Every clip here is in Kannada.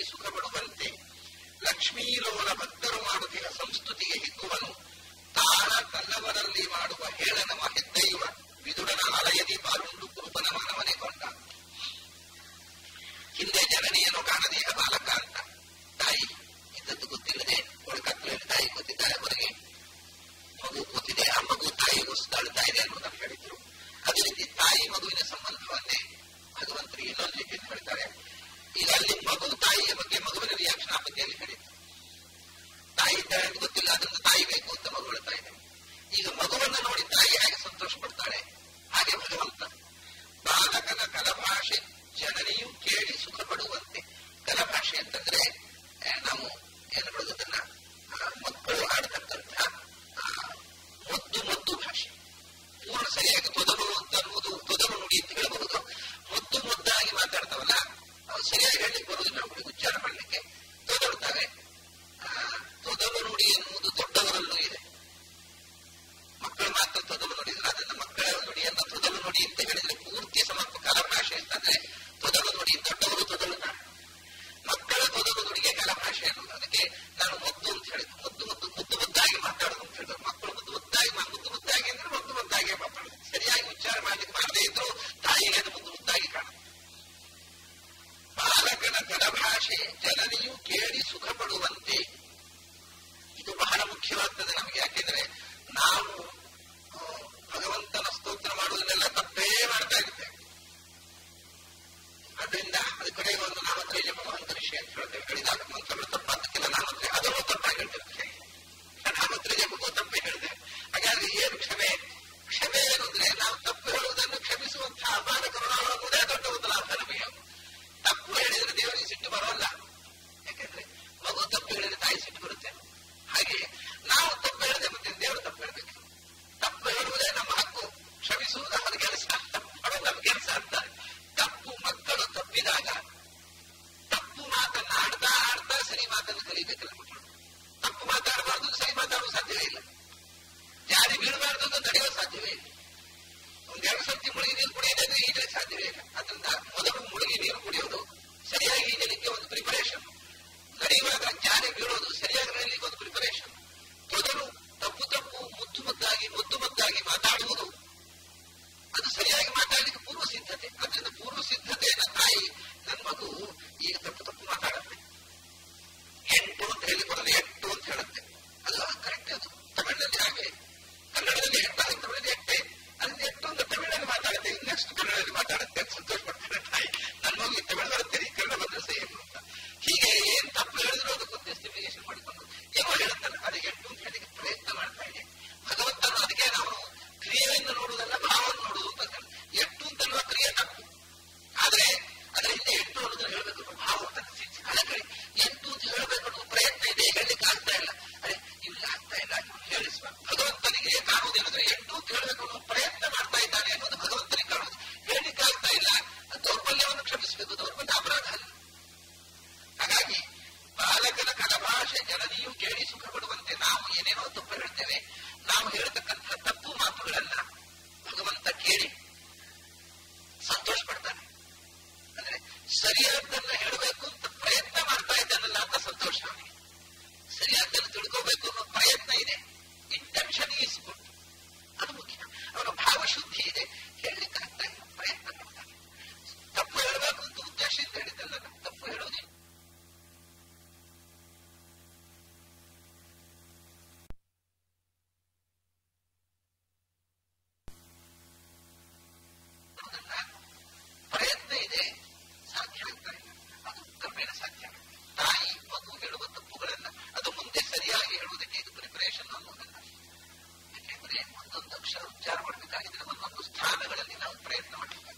ಕೇಳಿ ಸುಖ ಪಡುವಂತೆ ಲಕ್ಷ್ಮೀಲೋಲ ಭಕ್ತರು ಮಾಡುತ್ತಿನ ಸಂಸ್ತುತಿಗೆ ಹಿಗ್ಗುವನು ತಾನ ತನ್ನವರಲ್ಲಿ ಮಾಡುವ ಹೇಳನವ ಹೆದ್ದೈವ ವಿದುಡನ ಆಲಯದಿ ಪಾಲುಂಡು ಕುರುಪನ ಮಾನವನೇ ಕೊಂಡ ಹಿಂದೆ ಜನನಿಯನ್ನು ಕಾಣದೇಹ ಬಾಲಕ ಅಂತ ತಾಯಿ ಇದ್ದದ್ದು ಗೊತ್ತಿಲ್ಲದೆ ಒಳಕತ್ತಲೆಯಲ್ಲಿ ತಾಯಿ ಕೂತಿದ್ದಾರೆ ಹೊರಗೆ ಮಗು ಕೂತಿದೆ ಆ ಮಗು ತಾಯಿ ಉಸಿದಾಡ್ತಾ ಇದೆ ಅನ್ನೋದನ್ನು ಹೇಳಿದ್ರು ಅದೇ ರೀತಿ ತಾಯಿ ಮಗುವಿನ ಸಂಬಂಧವನ್ನೇ ಭಗವಂತರು ಇನ್ನೊಂದು ರೀತಿಯಲ್ಲಿ ಹೇಳ್ತಾರೆ ಈಗ ಅಲ್ಲಿ ಮಗು ತಾಯಿಯ ಬಗ್ಗೆ ಮಗುವಿನ ರಿಯಾಕ್ಷನ್ ಆ ಬಗ್ಗೆಯಲ್ಲಿ ಹೇಳಿದ್ರು ತಾಯಿ ಇದ್ದಾಳೆ ಅಂತ ಗೊತ್ತಿಲ್ಲ ಅದರಿಂದ ತಾಯಿ ಬೇಕು ಅಂತ ಮಗು ಹೇಳ್ತಾ ಇದೆ ಈಗ ಮಗುವನ್ನ ನೋಡಿ ತಾಯಿ ಹೇಗೆ ಸಂತೋಷ ಪಡ್ತಾಳೆ ಹಾಗೆ ಭಗವಂತ ಬಾಲಕನ ಕಲಭಾಷೆ ಜನನಿಯು ಕೇಳಿ ಸುಖ ಪಡುವಂತೆ ಕಲಭಾಷೆ ಅಂತಂದ್ರೆ ಆ, ನಾವು ಏನು ಹೇಳೋದನ್ನ ಮಕ್ಕಳು ಆಡ್ತಕ್ಕಂಥ ಆ, ಮುದ್ದು ಮುದ್ದು ಭಾಷೆ ಪೂರ್ಣ ಸರಿಯಾಗಿ ತೊದಲು ಅಂತ ಅನ್ನುವುದು ತೊದಲು ನುಡಿ ಅಂತ ಹೇಳಬಹುದು ಮುದ್ದು ಮುದ್ದಾಗಿ ಮಾತಾಡ್ತಾವಲ್ಲ ಅವು ಸರಿಯಾಗಿ ಹೇಳಲಿಕ್ಕೆ ಬರುವುದಿಲ್ಲ ಹುಡುಗಿ ಉಚ್ಚಾರ ಮಾಡಲಿಕ್ಕೆ ತೊದಲ್ತವೆ ಆ, ತೊದಲು ನುಡಿ ಎನ್ನುವುದು ದೊಡ್ಡವರಲ್ಲೂ ಇದೆ ಮಕ್ಕಳು ಮಾತ್ರ ತೊದಲು ನುಡಿದ್ರೆ ಅದನ್ನ ಮಕ್ಕಳ ನುಡಿಯನ್ನ ತೊದಲು ನುಡಿ ಅಂತ ಹೇಳಿದ್ರೆ ಪೂರ್ತಿ ಸಮರ್ಪಕ ಭಾಷೆ ಅಂತಂದ್ರೆ ತೊದಲು ನುಡಿ ದೊಡ್ಡವರು ತೊದಲು ನಾಡು ಮಕ್ಕಳ ತೊದಲು ನುಡಿಗೆ ಕಲಭಾಷೆ ಅನ್ನೋದು ಅದಕ್ಕೆ ನಾನು ಮುದ್ದು ಅಂತ ಹೇಳಿದ್ದು ಮುದ್ದು ಮುದ್ದು ಮುದ್ದು ಮುದ್ದಾಗಿ ಮಾತಾಡೋದು ಅಂತ ಹೇಳಿದ್ರು ಮಕ್ಕಳು ಮುದ್ದು ಮುದ್ದಾಗಿ ಮಾ- ಮುದ್ದು ಮುದ್ದಾಗಿ ಅಂದ್ರೆ ಮುದ್ದು ಮುದ್ದಾಗಿ ಮಾತಾಡೋದು ಸರಿಯಾಗಿ ಉಚ್ಚಾರ ಮಾಡ್ಲಿಕ್ಕೆ ಮಾಡದೇ ಇದ್ರು ತಾಯಿಗೆ ಅದು ಮುದ್ದು ಮುದ್ದಾಗಿ ಕಾಣುತ್ತೆ ಬಾಲಕನ ಕಲಭಾಷೆ ಜನನಿಯು ಕೇಳಿ ಸುಖ ಪಡುವಂತೆ ಇದು ಬಹಳ ಮುಖ್ಯವಾಗ್ತದೆ ನಮಗೆ ಯಾಕೆಂದ್ರೆ ನಾವು ಆ, ಭಗವಂತನ ಸ್ತೋತ್ರ ಮಾಡುವುದನ್ನೆಲ್ಲ ತಪ್ಪೇ ಮಾಡ್ತಾ ಇರ್ತೇವೆ ಅದರಿಂದ ಅದ ಕಡೆ ಒಂದು ನಾಮತ್ರಯ ಜಪ ಮಹಂತ ವಿಷಯ ಅಂತ ಹೇಳ್ತೇವೆ ಹೇಳಿದಾಗ ಮಂತ್ರಗಳು ತಪ್ಪಾದಕ್ಕೆಲ್ಲ ನಾಮತ್ರಯ ಅದನ್ನು ತಪ್ಪಾಗಿ ಹೇಳ್ತಿರ್ತೇವೆ ನಾಮತ್ರಯ ಜಪಕ್ಕೂ ತಪ್ಪೇ ಹೇಳ್ತೇವೆ ಹಾಗಾದ್ರೆ ಏನು ಕ್ಷಮೆ ಕ್ಷಮೆ ಏನು ಅಂದ್ರೆ ನಾವು ತಪ್ಪು ಹೇಳುವುದನ್ನು ಕ್ಷಮಿಸುವಂತಹ ಬಾಲಕರು ನಾವು ಅನ್ನೋದೇ ದೊಡ್ಡ ಒಂದು ಲಾಭ ನಮಗೆ ತಪ್ಪು ಹೇಳಿದ್ರೆ ದೇವರಿಗೆ ಸಿಟ್ಟು ಬರೋಲ್ಲ ಯಾಕೆಂದ್ರೆ ಮಗು ತಪ್ಪು ಹೇಳಿದ್ರೆ ತಾಯಿ ಸಿಟ್ಟು ಬರುತ್ತೆ ಹಾಗೆ ನಾವು ತಪ್ಪು ಹೇಳಿದ್ರೆ ಮತ್ತೆ ದೇವರು ತಪ್ಪು ಹೇಳಬೇಕು ತಪ್ಪು ಹೇಳುವುದೇ ನಮ್ಮ ಹಕ್ಕು ಕ್ಷಮಿಸುವುದು ಅವರ ಕೆಲಸ ತಪ್ಪು ಮಾಡೋದು ನಮ್ಮ ಕೆಲಸ ಅಂತ ತಪ್ಪು ಮಕ್ಕಳು ತಪ್ಪಿದಾಗ ತಪ್ಪು ಮಾತನ್ನ ಆಡ್ತಾ ಆಡ್ತಾ ಸರಿ ಮಾತನ್ನು ಕಲಿಬೇಕಲ್ಲ ಮಕ್ಕಳು ತಪ್ಪು ಮಾತಾಡಬಾರ್ದು ಸರಿ ಮಾತಾಡಲು ಸಾಧ್ಯವೇ ಇಲ್ಲ ಜಾರಿ ಬೀಳಬಾರ್ದು ಅಂತ ತಡೆಯುವ ಸಾಧ್ಯವೇ ಇಲ್ಲ ಒಂದೆರಡು ಸರ್ತಿ ಮುಳುಗಿ ನೀರು ಕುಡಿಯೋದಾದ್ರೆ ಈಜಲಿಕ್ಕೆ ಸಾಧ್ಯವೇ ಇಲ್ಲ ಅದರಿಂದ ಮೊದಲು ಮುಳುಗಿ ನೀರು ಕುಡಿಯೋದು ಸರಿಯಾಗಿ ಈಜಲಿಕ್ಕೆ ಒಂದು ಪ್ರಿಪರೇಷನ್ ನಡೆಯುವಾಗ ಜಾರಿ ಬೀಳೋದು ಸರಿಯಾಗಿ ನಡೆಯಲಿಕ್ಕೆ ಒಂದು ಪ್ರಿಪರೇಷನ್ ಮೊದಲು ತಪ್ಪು ತಪ್ಪು ಮುದ್ದು ಮುದ್ದಾಗಿ ಮುದ್ದು ಮುದ್ದಾಗಿ ಮಾತಾಡುವುದು ಅದು ಸರಿಯಾಗಿ ಮಾತಾಡಲಿಕ್ಕೆ ಪೂರ್ವ ಸಿದ್ಧತೆ ಅದರಿಂದ ಪೂರ್ವ ಸಿದ್ಧತೆಯನ್ನು ತಾಯಿ ನನ್ನ ಮಗು ಈಗ ತಪ್ಪು ತಪ್ಪು ಮಾತಾಡುತ್ತೆ ಎಂಟು ಅಂತ ಹೇಳಿ ಬರೋದು ಎಂಟು ಅಂತ ಹೇಳುತ್ತೆ ಅದು ಕರೆಕ್ಟ್ ಅದು ತಮಿಳಿನಲ್ಲಿ ಹಾಗೆ ಕನ್ನಡದಲ್ಲಿ ಎಂಟಾಗಿ ತಮಿಳಲ್ಲಿ ಎಂಟೆ ಅದರಿಂದ ಎಂಟು ಅಂತ ತಮಿಳಲ್ಲಿ ಮಾತಾಡುತ್ತೆ ಇನ್ನಷ್ಟು ಕನ್ನಡದಲ್ಲಿ ಮಾತಾಡುತ್ತೆ ಅಂತ ಸಂತೋಷ ಪಡ್ತಾರೆ ತಾಯಿ ನನ್ನ ಮಗು ತಮಿಳು ಬರುತ್ತೆ ಈ ಕನ್ನಡ ಬಂದ್ರೆ ಸೇಮ್ ಅಂತ ಹೀಗೆ ಏನ್ ತಪ್ಪು ಹೇಳಿದ್ರು ಅದಕ್ಕೊಂದು ಎಸ್ಟಿಫಿಕೇಶನ್ ಮಾಡಿಕೊಂಡು ಏನೋ ಹೇಳುತ್ತಲ್ಲ ಅದಕ್ಕೆ ಎಂಟು ಅಂತ ಹೇಳಿ ಪ್ರಯತ್ನ ಮಾಡ್ತಾ ಇದೆ ಭಗವಂತನು ಅದಕ್ಕೆ ನಾವು ಕ್ರಿಯೆಯನ್ನು ನೋಡುವುದಲ್ಲ ಭಾವವನ್ನು ನೋಡುವುದು ಅಂತ ಹೇಳ್ತಾರೆ. ಎಂಟು ಅಂತ ಅನ್ನುವ ಕ್ರಿಯೆ ತಪ್ಪು ಆದ್ರೆ ಅದರ ಹಿಂದೆ ಎಂಟು ಅನ್ನೋದನ್ನ ಹೇಳಬೇಕು ಅನ್ನೋ ಭಾವ ಅಂತ ಕಳಕಳಿ ಎಂಟು ಅಂತ ಹೇಳಬೇಕು ಅನ್ನೋ ಪ್ರಯತ್ನ ಇದೆ ಹೇಳಲಿಕ್ಕೆ ಆಗ್ತಾ ಇಲ್ಲ ಅರೆ ಇಲ್ಲಿ ಆಗ್ತಾ ಇಲ್ಲ ಇವ್ನು ಹೇಳಿಸುವ ಭಗವಂತನಿಗೆ ಕಾಣುವುದೇನಂದ್ರೆ ಎಂಟು ಅಂತ ಹೇಳಬೇಕು ಅನ್ನೋ ಪ್ರಯತ್ನ ಮಾಡ್ತಾ ಇದ್ದಾನೆ ಅನ್ನೋದು ಭಗವಂತನಿಗೆ ಕಾಣುವುದು ಹೇಳಲಿಕ್ಕೆ ಆಗ್ತಾ ಇಲ್ಲ ಅದು ದೌರ್ಬಲ್ಯವನ್ನು ಕ್ಷಮಿಸಬೇಕು ದೌರ್ಬಲ್ಯ ಅಪರಾಧ ಅಲ್ಲ ಹಾಗಾಗಿ ಬಾಲಕನ ಕಲಭಾಷೆ ಜನನಿಯು ಕೇಳಿ ಸುಖ ಪಡುವಂತೆ ನಾವು ಏನೇನೋ ತಪ್ಪು ಹೇಳ್ತೇವೆ ನಾವು ಹೇಳ್ತಕ್ಕಂಥ ತಪ್ಪು ಮಾತುಗಳನ್ನ ಭಗವಂತ ಕೇಳಿ ಸಂತೋಷ ಪಡ್ತಾನೆ ಅಂದ್ರೆ ಸರಿಯಾದ್ದನ್ನ ಹೇಳಬೇಕು ಅಂತ ಪ್ರಯತ್ನ ಮಾಡ್ತಾ ಇದ್ದಾನಲ್ಲ ಅಂತ ಸಂತೋಷ ಅವನಿಗೆ ಸರಿಯಾದ್ದನ್ನು ತಿಳ್ಕೋಬೇಕು ಅನ್ನೋ ಪ್ರಯತ್ನ ಇದೆ ಇಂಟೆನ್ಷನ್ ಈಸ್ ಗುಡ್ ಅದು ಮುಖ್ಯ ಅವನ ಭಾವಶುದ್ಧಿ ಇದೆ ಹೇಳಲಿಕ್ಕೆ ಆಗ್ತಾ ಇಲ್ಲ ಪ್ರಯತ್ನ ಮಾಡ್ತಾನೆ ತಪ್ಪು ಹೇಳಬೇಕು ಅಂತ ಉದ್ದೇಶದಿಂದ ಹೇಳಿದ್ದಲ್ಲ ತಪ್ಪು ಹೇಳೋದಿಲ್ಲ ಅನ್ನೋದನ್ನ ಪ್ರಯತ್ನ ಇದೆ ಸಾಧ್ಯ ಆಗ್ತಾ ಇಲ್ಲ ಅದು ಕ್ರಮೇಣ ಸಾಧ್ಯ ಆಗುತ್ತೆ. ತಾಯಿ ಮಗು ಹೇಳುವ ತಪ್ಪುಗಳನ್ನ ಅದು ಮುಂದೆ ಸರಿಯಾಗಿ ಹೇಳುವುದಕ್ಕೆ ಇದು ಪ್ರಿಪರೇಷನ್ ಅನ್ನೋದನ್ನ ಯಾಕೆಂದ್ರೆ ಒಂದೊಂದು ಅಕ್ಷರ ಉಚ್ಚಾರ ಮಾಡಬೇಕಾಗಿದ್ರೆ ಒಂದೊಂದು ಸ್ಥಾನಗಳಲ್ಲಿ ನಾವು ಪ್ರಯತ್ನ ಮಾಡಬೇಕಾಗುತ್ತೆ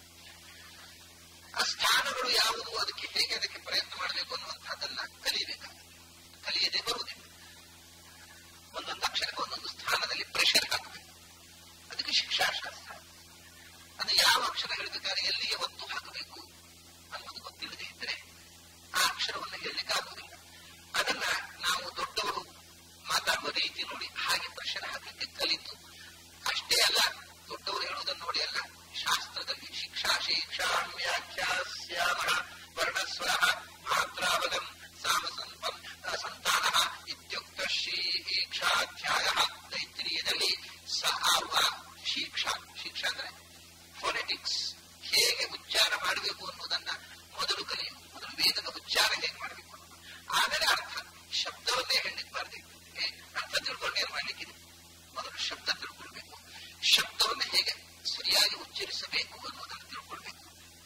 ಆ ಸ್ಥಾನಗಳು ಯಾವುದು ಅದಕ್ಕೆ ಹೇಗೆ ಅದಕ್ಕೆ ಪ್ರಯತ್ನ ಮಾಡಬೇಕು ಅನ್ನುವಂಥದ್ದನ್ನ ಕಲಿಯಬೇಕಾಗುತ್ತೆ ಕಲಿಯದೆ ಬರುವುದಿಲ್ಲ ಒಂದೊಂದು ಅಕ್ಷರಕ್ಕೆ ಒಂದೊಂದು ಸ್ಥಾನದಲ್ಲಿ ಪ್ರೆಷರ್ ಹಾಕಬೇಕು ಅದಕ್ಕೆ ಶಿಕ್ಷಾಶಾಸ್ತ್ರ ಅದು ಯಾವ ಅಕ್ಷರ ಹೇಳಬೇಕಾದ್ರೆ ಎಲ್ಲಿಗೆ ಒತ್ತು ಹಾಕಬೇಕು ಅನ್ನೋದು ಗೊತ್ತಿಲ್ಲದೆ ಇದ್ರೆ ಆ ಅಕ್ಷರವನ್ನು ಹೇಳಲಿಕ್ಕೆ ಆಗುವುದಿಲ್ಲ ಅದನ್ನ ನಾವು ದೊಡ್ಡವರು ಮಾತಾಡುವ ರೀತಿ ನೋಡಿ ಹಾಗೆ ಪ್ರೆಷರ್ ಹಾಕಲಿಕ್ಕೆ ಕಲಿತು ಅಷ್ಟೇ ಅಲ್ಲ ದೊಡ್ಡವರು ಹೇಳುವುದನ್ನು ನೋಡಿ ಅಲ್ಲ ಶಾಸ್ತ್ರದಲ್ಲಿ ಶಿಕ್ಷಾ ಶಿಕ್ಷಾ ವ್ಯಾಖ್ಯಾಸ್ಯಾಮ ವರ್ಣಸ್ವರ ಮಾತ್ರಾವಗಂ ಸಾಮಸಂಪಂ ಸಂತಾನ ಇತ್ಯುಕ್ತ ಶೀಕ್ಷಾಧ್ಯಾಯ ತೈತ್ರಿಯದಲ್ಲಿ ಸ ಆವ ಶಿಕ್ಷಾ ಶಿಕ್ಷಾ ಅಂದ್ರೆ ಫೊನೆಟಿಕ್ಸ್ ಹೇಗೆ ಉಚ್ಚಾರ ಮಾಡಬೇಕು ಅನ್ನೋದನ್ನ ಮೊದಲು ಕಲಿಯುವುದು ಮೊದಲು ವೇದದ ಉಚ್ಚಾರ ಹೇಗೆ ಮಾಡಬೇಕು ಅನ್ನೋದು. ಆಮೇಲೆ ಅರ್ಥ ಶಬ್ದವನ್ನೇ ಹೇಳಲಿಕ್ಕೆ ಅರ್ಥ ತಿಳ್ಕೊಂಡು ಏನ್ ಮಾಡ್ಲಿಕ್ಕಿದೆ ಮೊದಲು ಶಬ್ದ ತಿಳ್ಕೊಳ್ಬೇಕು ಶಬ್ದವನ್ನು ಹೇಗೆ ಸರಿಯಾಗಿ ಉಚ್ಚರಿಸಬೇಕು ಅನ್ನೋದನ್ನು ತಿಳ್ಕೊಳ್ಬೇಕು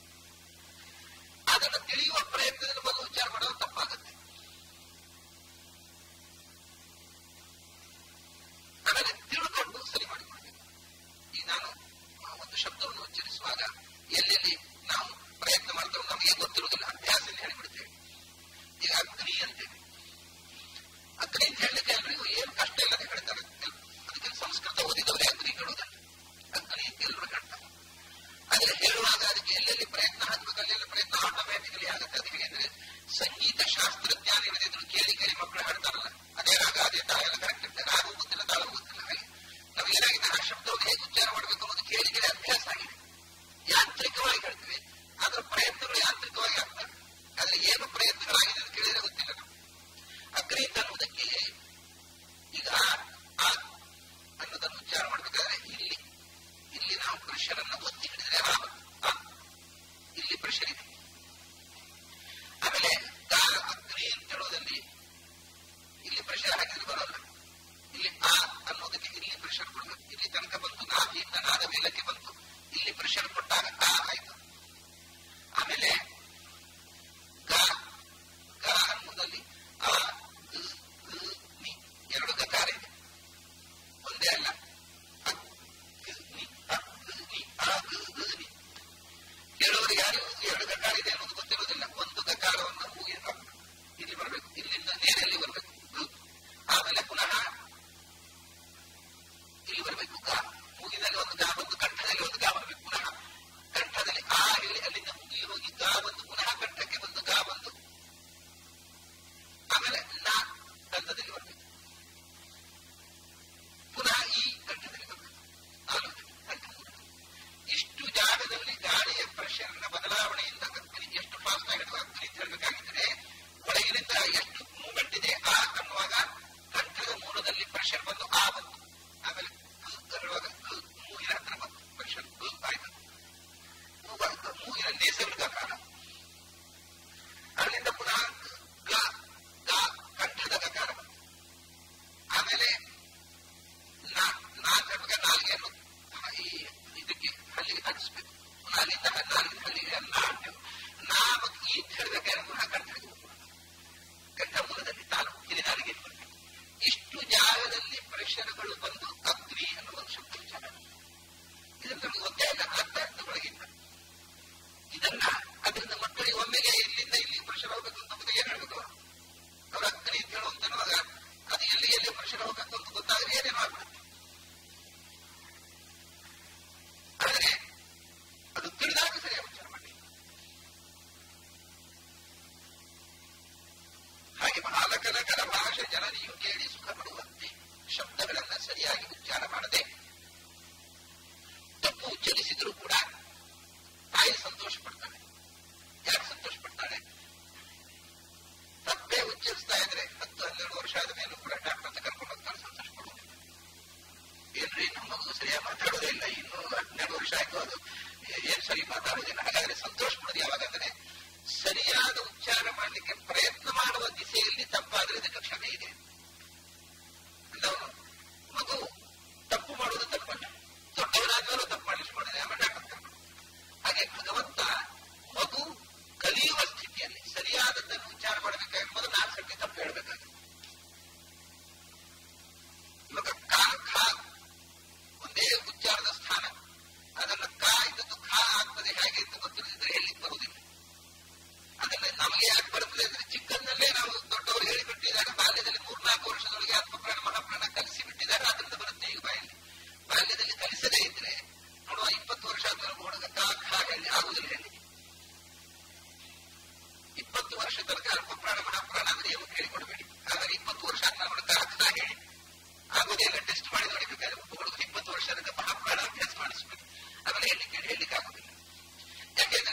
ಅದನ್ನು ತಿಳಿಯುವ ಪ್ರಯತ್ನದಲ್ಲಿ ಮೊದಲು ಉಚ್ಚಾರ ಮಾಡೋದು ತಪ್ಪಾಗುತ್ತೆ ಆಮೇಲೆ ತಿಳ್ಕೊಂಡು ಸರಿ ಮಾಡಿಕೊಳ್ಬೇಕು ಈಗ ನಾನು ಆ, ಒಂದು ಶಬ್ದವನ್ನು ಉಚ್ಚರಿಸುವಾಗ ಎಲ್ಲೆಲ್ಲಿ ನಾವು ಪ್ರಯತ್ನ ಮಾಡ್ತೇವೆ ನಮಗೆ ಗೊತ್ತಿರುವುದಿಲ್ಲ ಅಭ್ಯಾಸ ಹೇಳಿಬಿಡ್ತೇವೆ ಈಗ ಅಗ್ನಿ ಅಂತೇವೆ ಅಗ್ನಿ ಅಂತ ಹೇಳಲಿಕ್ಕೆ ಎಲ್ರಿಗೂ ಏನು ಕಷ್ಟ ಇಲ್ಲದೆ ಹೇಳ್ತಾರೆ ಅದಕ್ಕೆ ಸಂಸ್ಕೃತ ಓದಿದವರೇ ಅಗ್ನಿ ಹೇಳುವುದಲ್ಲ ಅಗ್ನಿ ಅಂತ ಎಲ್ಲರೂ ಹೇಳ್ತಾರೆ ಆದ್ರೆ ಹೇಳುವಾಗ ಅದಕ್ಕೆ ಎಲ್ಲೆಲ್ಲಿ ಪ್ರಯತ್ನ ಹಾಕಬೇಕು ಅಲ್ಲೆಲ್ಲ ಪ್ರಯತ್ನ ಆಟೋಮ್ಯಾಟಿಕಲಿ ಆಗುತ್ತೆ ಅದು ಹೇಗೆಂದ್ರೆ ಸಂಗೀತ ಶಾಸ್ತ್ರಜ್ಞಾನ ಇಲ್ಲದಿದ್ರು ಕೇಳಿ ಕೇಳಿ ಮಕ್ಕಳು ಹಾಡ್ತಾರಲ್ಲ ಅದೇ ರಾಗ ಅದೇ ತಾಳ ಎಲ್ಲ ಕರೆಕ್ಟ್ ಇರ್ತದೆ ರಾಗ ಗೊತ್ತಿಲ್ಲ ತಾಳ ಗೊತ್ತಿಲ್ಲ ಹಾಗೆ ನಮಗೇನಾಗಿದೆ ಆ ಶಬ್ದವನ್ನು ಹೇಗೆ ಉಚ್ಚಾರ ಮಾಡಬೇಕು ಅನ್ನೋದು ಕೇಳಿ ಕೇಳಿ ಅಭ್ಯಾಸ ಆಗಿದೆ ಯಾಂತ್ರಿಕವಾಗಿ ಹೇಳ್ತೀವಿ ಅದರ ಪ್ರಯತ್ನಗಳು ಯಾಂತ್ರಿಕವಾಗಿ ಆಗ್ತವೆ ಆದ್ರೆ ಏನು ಪ್ರಯತ್ನಗಳಾಗಿದೆ ಅಂತ ಕೇಳಿದ್ರೆ ಗೊತ್ತಿಲ್ಲ ನಮ್ಗೆ ಅಗ್ನಿ ಅಂತ ಅನ್ನುವುದಕ್ಕೆ ಈಗ ಆ ಅನ್ನೋದನ್ನು ಉಚ್ಚಾರ ಮಾಡಬೇಕಾದ್ರೆ ಇಲ್ಲಿ ಇಲ್ಲಿ ನಾವು ಪ್ರೆಷರ್ ಅನ್ನು ಒತ್ತಿ ಹಿಡಿದ್ರೆ ಆ ಆ. ಇಲ್ಲಿ ಪ್ರೆಷರ್ ಇದೆ ಆಮೇಲೆ ಗಾ ಅಗ್ನಿ ಅಂತ ಹೇಳೋದಲ್ಲಿ ಇಲ್ಲಿ ಪ್ರೆಷರ್ ಹಾಕಿದ್ರೆ ಬರೋಲ್ಲ ಇಲ್ಲಿ ಆ ಅನ್ನೋದಕ್ಕೆ ಇಲ್ಲಿ ಪ್ರೆಷರ್ ಕೊಡಬೇಕು ಇಲ್ಲಿ ತನಕ ಬಂತು ನಾಭಿಯಿಂದ ನಾದ ಮೇಲಕ್ಕೆ ಬಂತು ಇಲ್ಲಿ ಪ್ರೆಷರ್ ಕೊಟ್ಟಾಗ ಆ ಆಯ್ತು ಆಮೇಲೆ ಗ ಗ ಅನ್ನೋದಲ್ಲಿ ಆ ಗ್, ಗ್, ನಿ ಎರಡು ಗಕಾರ ಇದೆ ಒಂದೇ ಅಲ್ಲ ಅ, ಗ್, ನಿ, ಅ, ಗ್, ನಿ, ಆ, ಗ್, ಗ್, ನಿ. ಕೆಲವರಿಗೆ ಯಾರು ಎರಡು ಗಕಾರ ಇದೆ ಅನ್ನೋದು ಗೊತ್ತಿರೋದಿಲ್ಲ ಒಂದು ಗಕಾರವನ್ನು ಮೂಗಿನ ಇಲ್ಲಿ ಬರಬೇಕು ಇಲ್ಲಿಂದ ನೇರಲ್ಲಿ ಬರಬೇಕು ಗ್. ಆಮೇಲೆ ಪುನಃ ಇಲ್ಲಿ ಬರಬೇಕು ಗ ಮೂಗಿನಲ್ಲಿ ಒಂದು ಗಾ ಬಂದು ಕಂಠದಲ್ಲಿ ಒಂದು ಗಾ ಬರಬೇಕು ಪುನಃ ಕಂಠದಲ್ಲಿ ಆ ಹೇಳಿ ಅಲ್ಲಿಂದ ಮುಗಿ ಹೋಗಿ ಗಾ ಬಂದು ಪುನಃ ಕಂಠಕ್ಕೆ ಬಂದು ಗಾ ಬಂದು ಆಮೇಲೆ ನಾ ಕಂಠದಲ್ಲಿ ಬರಬೇಕು ಪುನಃ ಈ ಕಂಠದಲ್ಲಿ ಬರಬೇಕು ನಾಲ್ಕು ಕಂಠ ಮೂರು. ಇಷ್ಟು ಜಾಗದಲ್ಲಿ ಗಾಳಿಯ ಪ್ರೆಷರ್ನ ಬದಲಾವಣೆಯಿಂದ ಅಗ್ನಿ ಎಷ್ಟು ಫಾಸ್ಟ್ ಆಗಿರುವ ಅಗ್ನಿ ಅಂತ ಹೇಳಬೇಕಾಗಿದ್ರೆ ಒಳಗಿನಿಂದ ಎಷ್ಟು ಮೂಮೆಂಟ್ ಇದೆ ಆ ಅನ್ನುವಾಗ ಕಂಠದ ಮೂಲದಲ್ಲಿ ಪ್ರೆಷರ್ ಬಂದು ಆ ಬಂತು ಆಮೇಲೆ ಗ್ ಅನ್ನುವಾಗ ಗ್ ಮೂಗಿನ ಹತ್ರ ಬಂತು ಪ್ರೆಷರ್ ಗ್ ಆಯ್ತು ಮೂಗ- ಮೂಗಿನ ನೇಸರ್ಗಕಾರ ಅಲ್ಲಿಂದ ಪುನಃ ಗ ಗ ಕಂಠದ ಗಕಾರ ಬಂತು ಆಮೇಲೆ ನಾ ನಾಲ್ಕು ನಾಲ್ಗೆಯನ್ನು ಈ ಇದಕ್ಕೆ ಹಲ್ಲಿಗೆ ತಡಿಸ್ಬೇಕು ಅಲ್ಲಿಂದ ನಾಲ್ಕು ಹಲ್ಲಿಗೆ ನಾ ಅಂತೇವೆ ನಾ ಮತ್ತು ಈ ಹಿಡಿದಕ್ಕೆ ಪುನಃ ಕಂಠಕ್ಕೆ ಹೋಗ್ಬೇಕು. ಕಂಠ ಮೂಲದಲ್ಲಿ ತಾನು ಇಲ್ಲಿ ನಾಲಿಗೆ ಬರಬೇಕು ಇಷ್ಟು ಜಾಗದಲ್ಲಿ ಪ್ರೆಷರ್ಗಳು ಬಂದು ಅಗ್ನಿ ಅನ್ನುವ ಒಂದು ಶಬ್ದ ಉಚ್ಚಾರ ಇದು ನಮಗೆ ಗೊತ್ತೇ ಇಲ್ಲ ಅರ್ಥ ಅರ್ಥದೊಳಗಿಂದ ಇದನ್ನ ಅದರಿಂದ ಮಕ್ಕಳಿಗೆ ಒಮ್ಮೆಗೆ ಇಲ್ಲಿಂದ ಇಲ್ಲಿ ಪ್ರೆಷರ್ ಹೋಗ್ಬೇಕು ಅಂತ ನಮಗೆ ಏನ್ ಹೇಳ್ಬೇಕು ಅವ್ರ ಅಗ್ನಿ ಅಂತ ಹೇಳುವಂತನ್ನುವಾಗ ಅದು ಎಲ್ಲಿ ಎಲ್ಲಿ ಪ್ರೆಷರ್ ಹೋಗ್ಬೇಕು ಅಂತ ಗೊತ್ತಾದ್ರೆ ಏನೇನು ಆಗ್ಬಿಡುತ್ತೆ ಆದರೆ ಅದು ತಿಳಿದಾಗ ಸರಿಯಾಗಿ ಉಚ್ಚಾರ ಮಾಡಿ ಹಾಗೆ ಬಾಲಕನಕರ ಭಾಷೆ ಜನರಿಯು ಕೇಳಿ ಸುಖ ಪಡುವಂತೆ ಶಬ್ದಗಳನ್ನ ಸರಿಯಾಗಿ ಉಚ್ಚಾರ ಮಾಡದೆ ತಪ್ಪು ಉಚ್ಚರಿಸಿದ್ರು ಕೂಡ ತಾಯಿ ಸಂತೋಷ ಪಡ್ತಾಳೆ ಯಾಕೆ ಸಂತೋಷ ಪಡ್ತಾಳೆ ತಪ್ಪೇ ಉಚ್ಚರಿಸ್ತಾ ಇದ್ರೆ ಹತ್ತು ಹನ್ನೆರಡು ವರ್ಷ ಆದ ಮೇಲೂ ಕೂಡ ಡಾಕ್ಟರ್ ಹತ್ರ ಕರ್ಕೊಂಡು ಹೋಗ್ತಾಳೆ ಸಂತೋಷ ಪಡುವುದು ಏನ್ರಿ ನಮ್ಮ ಮಗು ಸರಿಯಾಗಿ ಮಾತಾಡೋದೇ ಇಲ್ಲ ಇನ್ನು ಹನ್ನೆರಡು ವರ್ಷ ಆಯ್ತು ಅದು ಏನ್ ಸರಿ ಮಾತಾಡೋದಿಲ್ಲ ಹಾಗಾದ್ರೆ ಸಂತೋಷ ಪಡೋದು ಯಾವಾಗಂದ್ರೆ ಸರಿಯಾದ ಉಚ್ಚಾರ ಮಾಡಲಿಕ್ಕೆ ಪ್ರಯತ್ನ ಮಾಡುವ ದಿಸೆಯಲ್ಲಿ ತಪ್ಪಾದ್ರೆ ಇದಕ್ಕೆ ಕ್ಷಮೆ ಇದೆ ಅಂದವನು ಮಗು ತಪ್ಪು ಮಾಡುವುದು ತಪ್ಪಲ್ಲ ದೊಡ್ಡವರಾದ್ಮೇಲೂ ತಪ್ಪು ಮಾಡಿಸಿ ಮಾಡಿದ್ರೆ ಆಮೇಲೆ ಡಾಕ್ಟರ್ ಕರ್ಕೊಂಡು ಹಾಗೆ ಭಗವಂತ ಮಗು ಕಲಿಯುವ ಸ್ಥಿತಿಯಲ್ಲಿ ಸರಿಯಾದದ್ದನ್ನು ಉಚ್ಚಾರ ಮಾಡಬೇಕಾದ್ರೆ ಮೊದಲು ನಾಲ್ಕು ಸರ್ತಿ ತಪ್ಪು ಹೇಳಬೇಕಾಗುತ್ತೆ ಇವಾಗ ಕಾ ಖಾ ಒಂದೇ ಉಚ್ಚಾರದ ಸ್ಥಾನ ಅದನ್ನ ಕಾ ಇದ್ದದ್ದು ಖಾ ಆಗ್ತದೆ ಹೇಗೆ ಅಂತ ಗೊತ್ತಿಲ್ಲದಿದ್ರೆ ಹೇಳಲಿಕ್ಕೆ ಬರುವುದಿಲ್ಲ ಅದನ್ನ ನಮಗೆ ಯಾಕೆ ಬರ್ತದೆ ಅಂದ್ರೆ ಚಿಕ್ಕಂದಲ್ಲೇ ನಾವು ದೊಡ್ಡವರು ಹೇಳಿಬಿಟ್ಟಿದ್ದಾರೆ ಬಾಲ್ಯದಲ್ಲಿ ಮೂರ್ನಾಲ್ಕು ವರ್ಷದೊಳಗೆ ಆತ್ಮಪ್ರಾಣ ಮಹಾಪ್ರಾಣ ಕಲಿಸಿ ಬಿಟ್ಟಿದ್ದಾರೆ ಅದರಿಂದ ಬರುತ್ತೆ ಈಗ ಬಾಯಲ್ಲಿ ಬಾಲ್ಯದಲ್ಲಿ ಕಲಿಸದೇ ಇದ್ರೆ ನೋಡುವ ಇಪ್ಪತ್ತು ವರ್ಷ ಆದ್ಮೇಲೆ ಹುಡುಗ ಕಾ ಖಾ ಹೇಳಿ ಆಗುದಿಲ್ಲ ಹೇಳಿ ಇಪ್ಪತ್ತು ವರ್ಷ ತನಕ ಅಲ್ಪಪ್ರಾಣ ಮಹಾಪ್ರಾಣ ಅಂದ್ರೆ ಏನು ಹೇಳಿಕೊಡ್ಬೇಡಿ ಹಾಗಾಗಿ ಇಪ್ಪತ್ತು ವರ್ಷ ಆದ್ಮೇಲೆ ಹುಡುಗ ಕಾ ಖಾ ಹೇಳಿ ಆಗುವುದಿಲ್ಲ ಟೆಸ್ಟ್ ಮಾಡಿ ನೋಡಿಬೇಕಾದ್ರೆ ಒಬ್ಬ ಹುಡುಗ ಇಪ್ಪತ್ತು ವರ್ಷದಿಂದ ಮಹಾಪ್ರಾಣ ಅಭ್ಯಾಸ ಮಾಡಿಸ್ಬೇಕು ಆಮೇಲೆ ಹೇಳಲಿಕ್ಕೆ ಹೇಳಲಿಕ್ಕೆ ಆಗುದಿಲ್ಲ ಯಾಕೆಂದ್ರೆ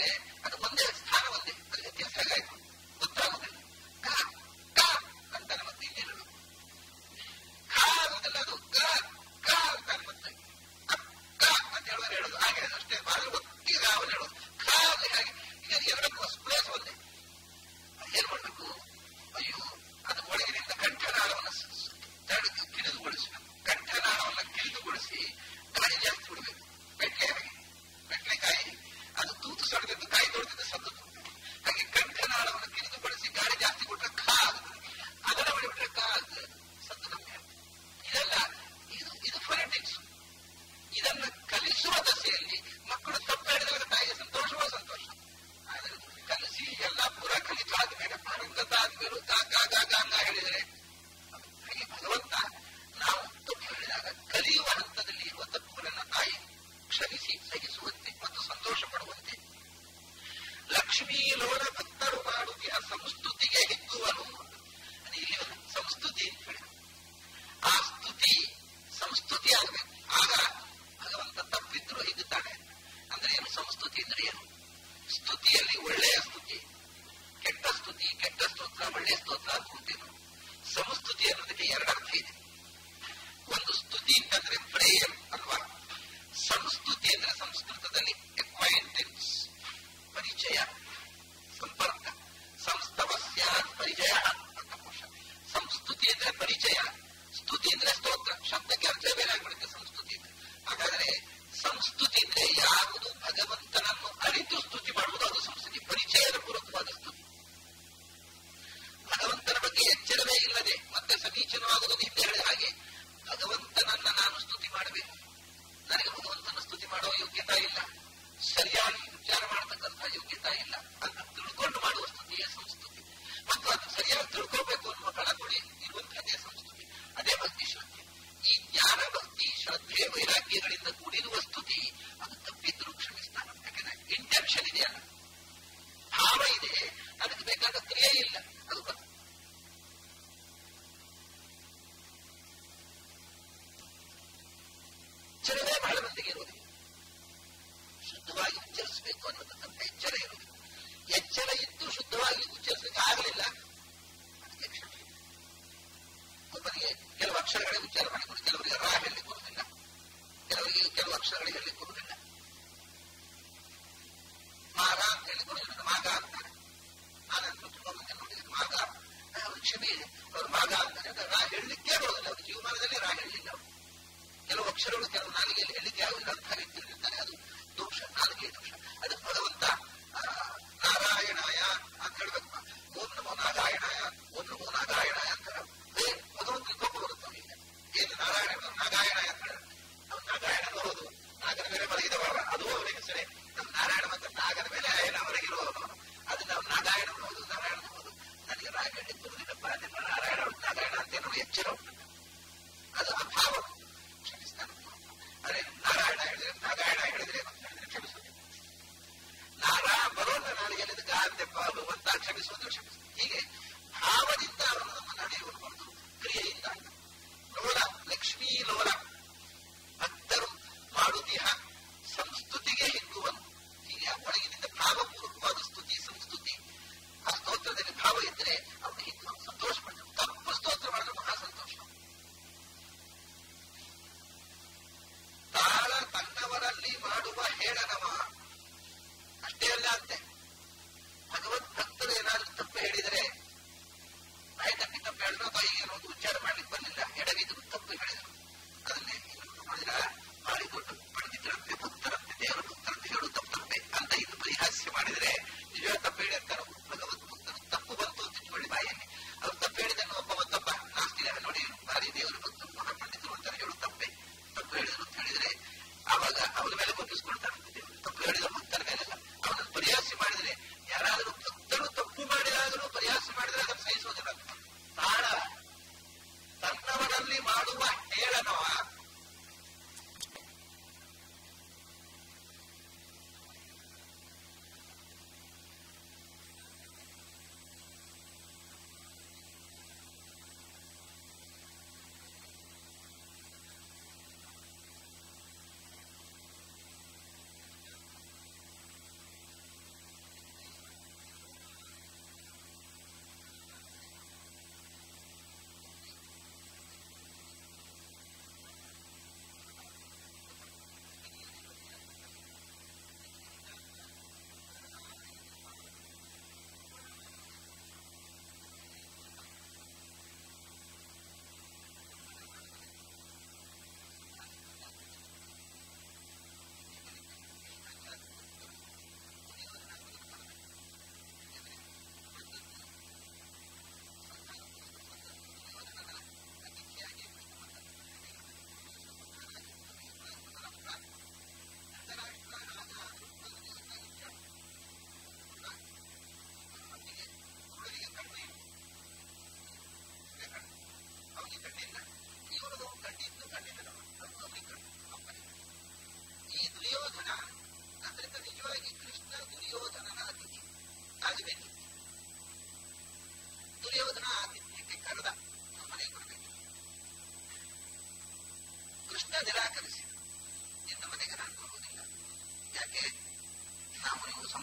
ಅದು ಒಂದೇ ಸ್ಥಾನ ಒಂದೇ ಅದು ವ್ಯತ್ಯಾಸ ಹೇಗಾಯ್ತು ಗೊತ್ತಾಗುದಿಲ್ಲ ಕ ಕ ಅಂತಾನೆ ಮತ್ತೆ ಇನ್ನೇನು ಖ ಆಗುದಿಲ್ಲ ಅದು ಕ ಕ ಅಂತಾನೆ ಮತ್ತೆ ಅ, ಕ ಅಂತ ಹೇಳಿದ್ರೆ ಹೇಳೋದು ಹಾಗೆ ಅದು ಅಷ್ಟೇ ಬಾಗಿಲು ಒಟ್ಟಿಗೆ ಅವನು ಹೇಳೋದು ಖ ಅಂದ್ರೆ ಹಾಗೆ ಈಗ ಎರಡಕ್ಕೂ ಪ್ಲೇಸ್ ಒಂದೇ ಏನ್ ಮಾಡ್ಬೇಕು ಅಯ್ಯೋ ಅದು ಒಳಗಿನಿಂದ ಕಂಠನಾಳವನ್ನು ಸ- ಸ- ತಡೆದು ಕಿಡಿದುಗೊಳಿಸಬೇಕು ಕಂಠನಾಳವನ್ನು ಕಿಡಿದುಗೊಳಿಸಿ ಗಾಳಿ ಜಾಸ್ತಿ ಬಿಡಬೇಕು ಬೆಟ್ಲೆ ಹಾಗೆ ಬೆಟ್ಲೆಕಾಯಿ ಅದು ತೂತು ಸಡದಿದ್ದು ಕಾಯಿ ತೊಳೆದಿದ್ದು ಸದ್ದು ಹಾಗೆ ಕಂಠನಾಳವನ್ನು ಕಿಡಿದುಗೊಳಿಸಿ ಗಾಳಿ ಜಾಸ್ತಿ ಕೊಟ್ಟರೆ ಖಾ ಆಗುತ್ತದೆ ಅದರ ಮಾಡಿಬಿಟ್ರೆ ಕಾ ಆಗ್ತದೆ ಸದ್ದು ನಮಗೆ ಇದೆಲ್ಲ ಇದು ಇದು ಫೊನೆಟಿಕ್ಸ್ ಇದನ್ನ ಕಲಿಸುವ ದಶೆಯಲ್ಲಿ ಮಕ್ಕಳು ತಪ್ಪು ಹೇಳಿದಾಗ ತಾಯಿಗೆ ಸಂತೋಷವೋ ಸಂತೋಷ ಅದನ್ನು ಕಲಿಸಿ ಎಲ್ಲ ಪೂರ ಕಲಿತು ಆದ್ಮೇಲೆ ಪಾರಂಗತ ಆದ್ಮೇಲೆ ಗಾ ಗಾ ಗಾ ಗಾ ಗಾ ಹೇಳಿದರೆ ಅದು ಹಾಗೆ ಭಗವಂತ ನಾವು ತಪ್ಪು ಹೇಳಿದಾಗ ಕಲಿಯುವ ಹಂತದಲ್ಲಿ ಇರುವ ತಪ್ಪುಗಳನ್ನು ತಾಯಿ ಕ್ಷಮಿಸಿ ಸಹಿಸುವಂತೆ ಮತ್ತು ಸಂತೋಷ ಪಡುವಂತೆ ಲಕ್ಷ್ಮೀ ಲೋನ ಭಕ್ತರು ಮಾಡುತ್ತಿಯ ಸಂಸ್ತುತಿಗೆ ಹಿಗ್ಗುವನು ಅದು ಇಲ್ಲಿ ಒಂದು ಸಂಸ್ತುತಿ ಅಂತ ಹೇಳಿ ಆ ಸ್ತುತಿ ಸಂಸ್ತುತಿ ಆಗಬೇಕು ಆಗ ಭಗವಂತ ತಪ್ಪಿದ್ರು ಹಿಗ್ಗುತ್ತಾನೆ ಅಂದ್ರೆ ಏನು ಸಂಸ್ತುತಿ ಅಂದ್ರೆ ಏನು ಸ್ತುತಿಯಲ್ಲಿ ಒಳ್ಳೆಯ ಸ್ತುತಿ ಕೆಟ್ಟ ಸ್ತುತಿ ಕೆಟ್ಟ ಸ್ತೋತ್ರ ಒಳ್ಳೆಯ ಸ್ತೋತ್ರ ಅಂತೀವಿ ಸಮಸ್ತುತಿ ಅನ್ನೋದಕ್ಕೆ ಎರಡರ್ಥ ಇದೆ ಒಂದು ಸ್ತುತಿ ಅಂತಂದ್ರೆ ಪ್ರೇಯರ್ ಅಲ್ವಾ ಸಂಸ್ತುತಿ ಅಂದ್ರೆ ಸಂಸ್ಕೃತದಲ್ಲಿ ಅಕ್ವೈಂಟೆನ್ಸ್ ಪರಿಚಯ ಸಂಪರ್ಕ ಸಂಸ್ತವಸ್ಯ ಪರಿಚಯ ಅಂತ ಕೋಶ ಸಂಸ್ತುತಿ ಅಂದ್ರೆ ಪರಿಚಯ ಸ್ತುತಿ ಅಂದ್ರೆ ಸ್ತೋತ್ರ ಶಬ್ದಕ್ಕೆ ಅರ್ಥ ಬೇರೆ ಆಗ್ಬಿಡುತ್ತೆ ಸಂಸ್ತುತಿ ಅಂದ್ರೆ ಹಾಗಾದ್ರೆ ಸಂಸ್ತುತಿ ಅಂದ್ರೆ ಯಾವುದು ಭಗವಂತನನ್ನು ಅರಿತು ಸ್ತುತಿ ಮಾಡುವುದು ಅದು ಸಂಸ್ತುತಿ ಪರಿಚಯದ ಪೂರ್ವಕವಾದ ಸ್ತುತಿ ಭಗವಂತನ ಬಗ್ಗೆ ಎಚ್ಚರವೇ ಇಲ್ಲದೆ ಮತ್ತೆ ಸಮೀಚೀನವಾಗುವುದು ಹಿಂದೆ ಹೇಳಿದ ಹಾಗೆ ಭಗವಂತನನ್ನ ನಾನು ಸ್ತುತಿ ಮಾಡಬೇಕು ನನಗೆ ಭಗವಂತನ ಸ್ತುತಿ ಮಾಡುವ ಯೋಗ್ಯತಾ ಇಲ್ಲ ಸರಿಯಾಗಿ ವಿಚಾರ ಮಾಡತಕ್ಕಂಥ ಯೋಗ್ಯತಾ ಇಲ್ಲ ಅಂತ ತಿಳ್ಕೊಂಡು ಮಾಡುವ ಸ್ತುತಿಯೇ ಸಂಸ್ಕೃತಿ ಮತ್ತು ಅದು ಸರಿಯಾಗಿ ತಿಳ್ಕೋಬೇಕು ಅನ್ನುವ ಕಳಕೊಡಿ ಇರುವಂತಹದೇ ಸಂಸ್ಕೃತಿ ಅದೇ ಭಕ್ತಿ ಶ್ರದ್ಧೆ ಈ ಜ್ಞಾನ ಭಕ್ತಿ ಶ್ರದ್ಧೆ ವೈರಾಗ್ಯಗಳಿಂದ ಕೂಡಿರುವ ಸ್ತುತಿ ಅದು ತಪ್ಪಿದ್ರು ಕ್ಷಮಿಸ್ತಾನೆ ಯಾಕಂದ್ರೆ ಇಂಟೆನ್ಷನ್ ಇದೆಯಲ್ಲ ಭಾವ ಇದೆ ಅದಕ್ಕೆ ಬೇಕಾದ ಕ್ರಿಯೆ ಇಲ್ಲ ಅದು ಭಕ್ತಿ ಎಚ್ಚರವೇ ಬಹಳ ಮಂದಿಗೆ ಇರುವುದಿಲ್ಲ ಶುದ್ಧವಾಗಿ ಉಚ್ಚರಿಸಬೇಕು ಅನ್ನತಕ್ಕಂಥ ಎಚ್ಚರ ಇರುವುದಿಲ್ಲ ಎಚ್ಚರ ಇದ್ದು ಶುದ್ಧವಾಗಿ ಉಚ್ಚರಿಸಲಿಕ್ಕೆ ಆಗಲಿಲ್ಲ ಅದಕ್ಕೆ ಕ್ಷಮೆ ಇದೆ. ಒಬ್ಬರಿಗೆ ಕೆಲವು ಅಕ್ಷರಗಳೇ ಉಚ್ಚಾರ ಮಾಡಿಕೊಂಡು ಕೆಲವರಿಗೆ ರಾ ಹೇಳಲಿಕ್ಕೆ ಬರುವುದಿಲ್ಲ ಕೆಲವರಿಗೆ ಕೆಲವು ಅಕ್ಷರಗಳಿಗೆ ಹೇಳಲಿಕ್ಕೆ ಬರುವುದಿಲ್ಲ ಮಾಗ ಅಂತ ಹೇಳಿ ಬರುವುದಿಲ್ಲ ಮಾಗ ಅಂತಾರೆ ನಾನಂತೂ ತುಂಬಾ ಮಂದಿ ನೋಡಿದ್ದೀನಿ ಮಾಗ ಅವ್ರ ಕ್ಷಮೆ ಇದೆ ಅವರು ಮಾಗ ಅಂತಾರೆ ಅಂದ್ರೆ ರಾ ಹೇಳಲಿಕ್ಕೆ ಬರುವುದಿಲ್ಲ ಅವ್ರ ಜೀವಮಾನದಲ್ಲಿ ರಾ ಹೇಳಲಿಲ್ಲ ಅವರು ಕೆಲವು ಅಕ್ಷರಗಳು ಕೆಲವು ನಾಲಿಗೆಯಲ್ಲಿ ಹೇಳಿಕೆ ಆಗುವುದಿಲ್ಲ ಅಂತ ವ್ಯಕ್ತಿಗಳಿರ್ತಾರೆ ಅದು ದೋಷ ನಾಲಿಗೆ ದೋಷ ಅದು ಭಗವಂತ ಆ, ನಾರಾಯಣಾಯ ಅಂತ ಹೇಳ್ಬೇಕು ಓಂ ನಮೋ ನಾರಾಯಣಾಯ ಓಂ ನಮೋ ನಾರಾಯಣಾಯ ಅಂತ ಏ ಭಗವಂತನ ಕೋಪ ಬರುತ್ತೆ ಅವನಿಗೆ ಏನು ನಾರಾಯಣ ನಾಗಾಯಣ ಅಂತ ಹೇಳಿ ಅವ್ನು ನಾಗಾಯಣ ಬರೋದು ನಾಗನ ಮೇಲೆ ಮಲಗಿದವರ ಅದು ಅವನಿಗೆ ಸರಿ ನಮ್ಮ ನಾರಾಯಣ ಮತ್ತೆ ನಾಗನ ಮೇಲೆ ಆಯನ ಹೊರಗಿರುವವನು ಅದು ನಾವು ನಾಗಾಯಣ ಬರೋದು ನಾರಾಯಣ ಬರೋದು ನನಗೆ ರಾಗ ಹೇಳಿದ್ದು ಬರುವುದಿಲ್ಲಪ್ಪ ನಿಮ್ಮ ನಾರಾಯಣ ಉಂಟು, ನಾರಾಯಣ ಅಂತ ಏನೋ ಎಚ್ಚರ ಉಂಟು ಅದು ಆ ಭಾವ ಕ್ಷಮಿಸ್ತಾನೆ ಅದೇ ನಾರಾಯಣ ಹೇಳಿದ್ರೆ ನಾರಾಯಣ ಹೇಳಿದ್ರೆ ಏನು ಅಂತ ಹೇಳಿದ್ರೆ ಕ್ಷಮಿಸೋದು ನಾರಾ ಬರೋಣ ನಾಳೆಗೆ ಎಲ್ಲಿದ ಗಾಂಧೆಪ್ಪ ಭಗವಂತ ಕ್ಷಮಿಸುವುದು ಕ್ಷಮಿಸುವುದು ಹೀಗೆ ಭಾವದಿಂದ ಅವನು ನಮ್ಮ ನಡೆಯುವುದು ಬರೆದು ಕ್ರಿಯೆಯಿಂದ ಲೋಲ ಲಕ್ಷ್ಮೀ ಲೋಲ ಭಕ್ತರು ಮಾಡುದಿಹ ಸಂಸ್ತುತಿಗೆ ಹಿಗ್ಗುವನು ಹೀಗೆ ಒಳಗಿನಿಂದ ಭಾವಪೂರ್ವಕವಾದ ಸ್ತುತಿ ಸಂಸ್ತುತಿ ಆ ಸ್ತೋತ್ರದಲ್ಲಿ ಭಾವ ಇದ್ರೆ ಅವನು ಹಿಗ್ಗುವನು ಸಂತೋಷ ಪಡ್ತಾನೆ ತಪ್ಪು ಸ್ತೋತ್ರ ಮಾಡಿದ್ರೆ ಮಹಾ ಸಂತೋಷ ತಾಳ ತನ್ನವರಲ್ಲಿ ಮಾಡುವ ಹೇಳನವ ಅಷ್ಟೇ ಅಲ್ಲ ಅಂತೆ ಭಗವತ್ ಭಕ್ತರು ಏನಾದ್ರೂ ತಪ್ಪು ಹೇಳಿದರೆ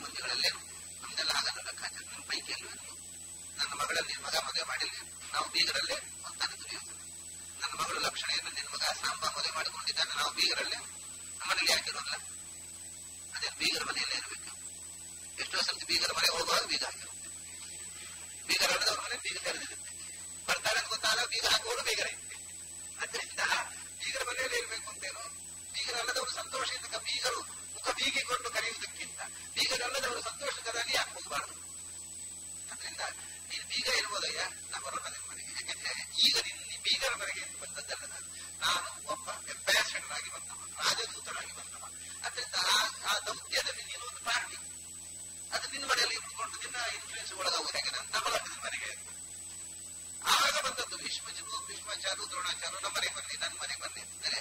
ಸಂಬಂಧಿಗಳಲ್ಲೇನು ನಮ್ದೆಲ್ಲ ಹಾಗಲ್ಲ ಲೆಕ್ಕಾಚಾರ ನನ್ನ ಪೈಕಿ ಅಲ್ವೇನು ನನ್ನ ಮಗಳಲ್ಲಿ ಮಗ ಮದುವೆ ಮಾಡಿಲ್ಲ ನಾವು ಬೀಗರಲ್ಲೇ ಅಂತಾನೆ ದುಡಿಯೋದು ನನ್ನ ಮಗಳ ಲಕ್ಷಣ ಏನು ನಿನ್ನ ಮಗ ಸಾಂಬ ಮದುವೆ ಮಾಡಿಕೊಂಡಿದ್ದಾನೆ ನಾವು ಬೀಗರಲ್ಲೇ ನಮ್ಮನೇಲಿ ಯಾಕಿರೋಲ್ಲ ಅದೇನು ಬೀಗರ ಮನೆಯಲ್ಲೇ ಇರಬೇಕು ಎಷ್ಟೋ ಸರ್ತಿ ಬೀಗರ ಮನೆ ಹೋಗುವಾಗ ಬೀಗ ಹಾಕಿರುತ್ತೆ ಬೀಗರ ಹೊಡೆದವ್ರ ಮನೆ ಬೀಗ ತೆರೆದಿರುತ್ತೆ ಬರ್ತಾರೆ ಅಂತ ಗೊತ್ತಾಗ ಬೀಗ ಹಾಕುವವರು ಬೀಗರೇ ಅದರಿಂದ ಬೀಗರ ಮನೆಯಲ್ಲೇ ಇರಬೇಕು ಅಂತೇನು ಬೀಗರಲ್ಲದವರು ಸಂತೋಷದಿಂದ ಬೀಗರು ಮುಖ ಬೀಗಿಕೊಂಡು ಕರೆಯುವುದಕ್ಕಿಂತ ಬೀಗರಲ್ಲದವರು ಸಂತೋಷದಲ್ಲಿ ಯಾಕೆ ಹೋಗಬಾರದು ಅದರಿಂದ ನೀನು ಬೀಗ ಇರ್ಬೋದಯ್ಯ ನಾ ಬರೋಣ ನಿನ್ನ ಮನೆಗೆ ಯಾಕೆಂದ್ರೆ ಈಗ ನಿನ್ನ ಬೀಗರ ಮನೆಗೆ ಬಂದದ್ದಲ್ಲ ನಾನು ನಾನು ಒಬ್ಬ ಅಂಬಾಸಿಡರ್ ಆಗಿ ಬಂದವ ರಾಜದೂತರಾಗಿ ಬಂದವ ಅದರಿಂದ ಆ ಆ ದೌತ್ಯದಲ್ಲಿ ನೀನು ಒಂದು ಪಾರ್ಟಿ ಅದು ನಿನ್ನ ಮನೆಯಲ್ಲಿ ಇಟ್ಕೊಂಡು ನಿನ್ನ ಇನ್ಫ್ಲೂಯೆನ್ಸ್ ಒಳಗಾಗುವುದು ಹೇಗೆ ನಾನು ತಗೊಳ್ಳ ನಿನ್ನ ಮನೆಗೆ ಆಗ ಬಂದದ್ದು ಭೀಷ್ಮಚರು ಭೀಷ್ಮಾಚಾರ್ಯ ದ್ರೋಣಾಚಾರ್ಯ ನಮ್ಮ ಮನೆಗೆ ಬನ್ನಿ ನನ್ನ ಮನೆಗೆ ಬನ್ನಿ ಅಂದರೆ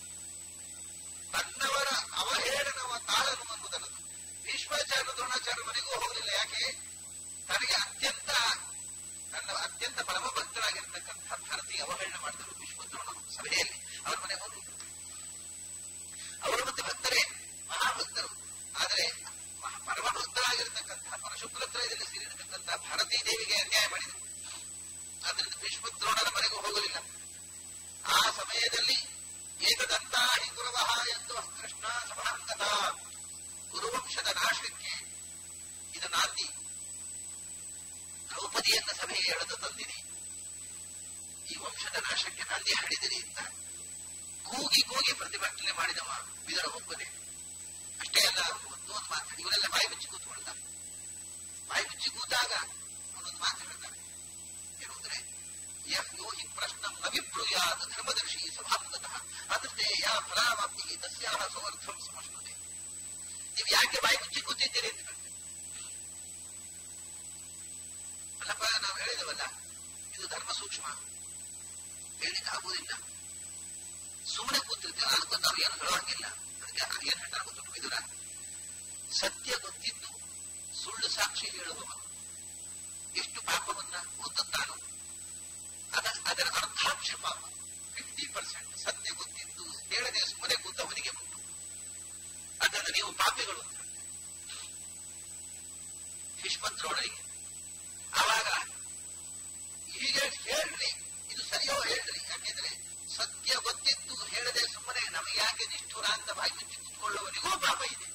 ತನ್ನವರ ಅವಹೇಳನವ ತಾಳನು ಅನ್ನುವುದನ್ನದು ಭೀಷ್ಮಾಚಾರ್ಯ ದ್ರೋಣಾಚಾರ್ಯ ಮನೆಗೂ ಹೋಗಲಿಲ್ಲ ಯಾಕೆ ತನಗೆ ಅತ್ಯಂತ ತನ್ನ ಅತ್ಯಂತ ಪರಮ ಭಕ್ತರಾಗಿರ್ತಕ್ಕಂಥ ಭಾರತೀಯ ಅವಹೇಳನ ಮಾಡಿದರು ಭೀಷ್ಮದ್ರೋಣರು ಸಭೆಯಲ್ಲಿ ಅವರ ಮನೆಗೆ ಹೋಗಲಿಲ್ಲ ಅವರು ಮತ್ತೆ ಭಕ್ತರೇ ಮಹಾಭಕ್ತರು ಆದರೆ ಮಹಾ- ಪರಮ ಭಕ್ತರಾಗಿರ್ತಕ್ಕಂತಹ ಪರಶುಕ್ಲತ್ರಯದಲ್ಲಿ ಸೇರಿರತಕ್ಕಂತಹ ಭಾರತೀ ದೇವಿಗೆ ಅನ್ಯಾಯ ಮಾಡಿದರು ಆದ್ದರಿಂದ ಭೀಷ್ಮದ್ರೋಣರ ಮನೆಗೂ ಹೋಗಲಿಲ್ಲ ಆ ಸಮಯದಲ್ಲಿ ಏಕದಂತಾಹಿ ಗುರವಹ ಎಂದು ಕೃಷ್ಣ ಸಭಾಂಗತ ಗುರುವಂಶದ ನಾಶಕ್ಕೆ ಇದು ನಾಂದಿ ದ್ರೌಪದಿಯನ್ನ ಸಭೆಗೆ ಎಳೆದು ತಂದಿರಿ ಈ ವಂಶದ ನಾಶಕ್ಕೆ ನಾಂದಿ ಹಾಡಿದಿರಿ ಅಂತ ಕೂಗಿ ಕೂಗಿ ಪ್ರತಿಭಟನೆ ಮಾಡಿದವ ಇದರ ಒಬ್ಬನೇ ಅಷ್ಟೇ ಅಲ್ಲ ಒಂದು ಒಂದು ಮಾತು ಇವರೆಲ್ಲ ಬಾಯಿ ಮುಚ್ಚಿ ಕೂತ್ಕೊಳ್ತಾರೆ ಬಾಯಿ ಮುಚ್ಚಿ ಕೂತಾಗ ಒಂದೊಂದು ಮಾತು ಹೇಳ್ತಾರೆ ಏನು ಅಂದ್ರೆ ಯಃ ಯೋ ಹಿ ಪ್ರಶ್ನಂ ಅಭಿಪ್ರೂಯಾತ್ ಧರ್ಮದರ್ಶಿ ಸಭಾಂಗತಃ ಅದೃತೆ ಯಾ ಫಲಾವಾಪ್ತಿಗೆ ತಸ್ಯಾಹ ಸಮರ್ಥಂ ಸಮಷ್ಣುತೆ ನೀವು ಯಾಕೆ ಬಾಯಿ ಮುಚ್ಚಿ ಕೂತಿದ್ದೀರಿ ಅಂತ ಕೇಳ್ತಾರೆ ಅಲ್ಲಪ್ಪ ನಾವು ಹೇಳಿದವಲ್ಲ ಇದು ಧರ್ಮ ಸೂಕ್ಷ್ಮ ಹೇಳಿಕ್ಕೆ ಆಗುವುದಿಲ್ಲ ಸುಮ್ಮನೆ ಕೂತಿರ್ತೀವಿ ಅದಕ್ಕೆ ನಾವು ಏನು ಹೇಳೋ ಹಾಗಿಲ್ಲ ಅದಕ್ಕೆ ಏನ್ ಹೇಳ್ತಾರೆ ಗೊತ್ತುಂಟು ವಿದುರ ಸತ್ಯ ಗೊತ್ತಿದ್ದು ಸುಳ್ಳು ಸಾಕ್ಷಿ ಹೇಳುವವನು ಎಷ್ಟು ಪಾಪವನ್ನ ಹೊಂದುತ್ತಾನೋ ಅದ ಅದರ ಅರ್ಧಾಂಶ ಪಾಪ ಫಿಫ್ಟಿ ಪರ್ಸೆಂಟ್ ಸತ್ಯ ಗೊತ್ತಿದ್ದು ಹೇಳದೆ ಸುಮ್ಮನೆ ಕೂತವನಿಗೆ ಉಂಟು ಅದನ್ನು ನೀವು ಪಾಪಿಗಳು ಅಂತ ಭೀಷ್ಮದ್ರೋಣರಿಗೆ ಆವಾಗ ಹೀಗೆ ಹೇಳ್ರಿ ಇದು ಸರಿಯೋ ಹೇಳ್ರಿ ಯಾಕೆಂದ್ರೆ ಸತ್ಯ ಗೊತ್ತಿದ್ದು ಹೇಳದೆ ಸುಮ್ಮನೆ ನಮಗೆ ಯಾಕೆ ನಿಷ್ಠುರ ಅಂತ ಬಾಯಿ ಮುಚ್ಚಿ ಕುತ್ಕೊಳ್ಳುವವನಿಗೂ ಪಾಪ ಇದೆ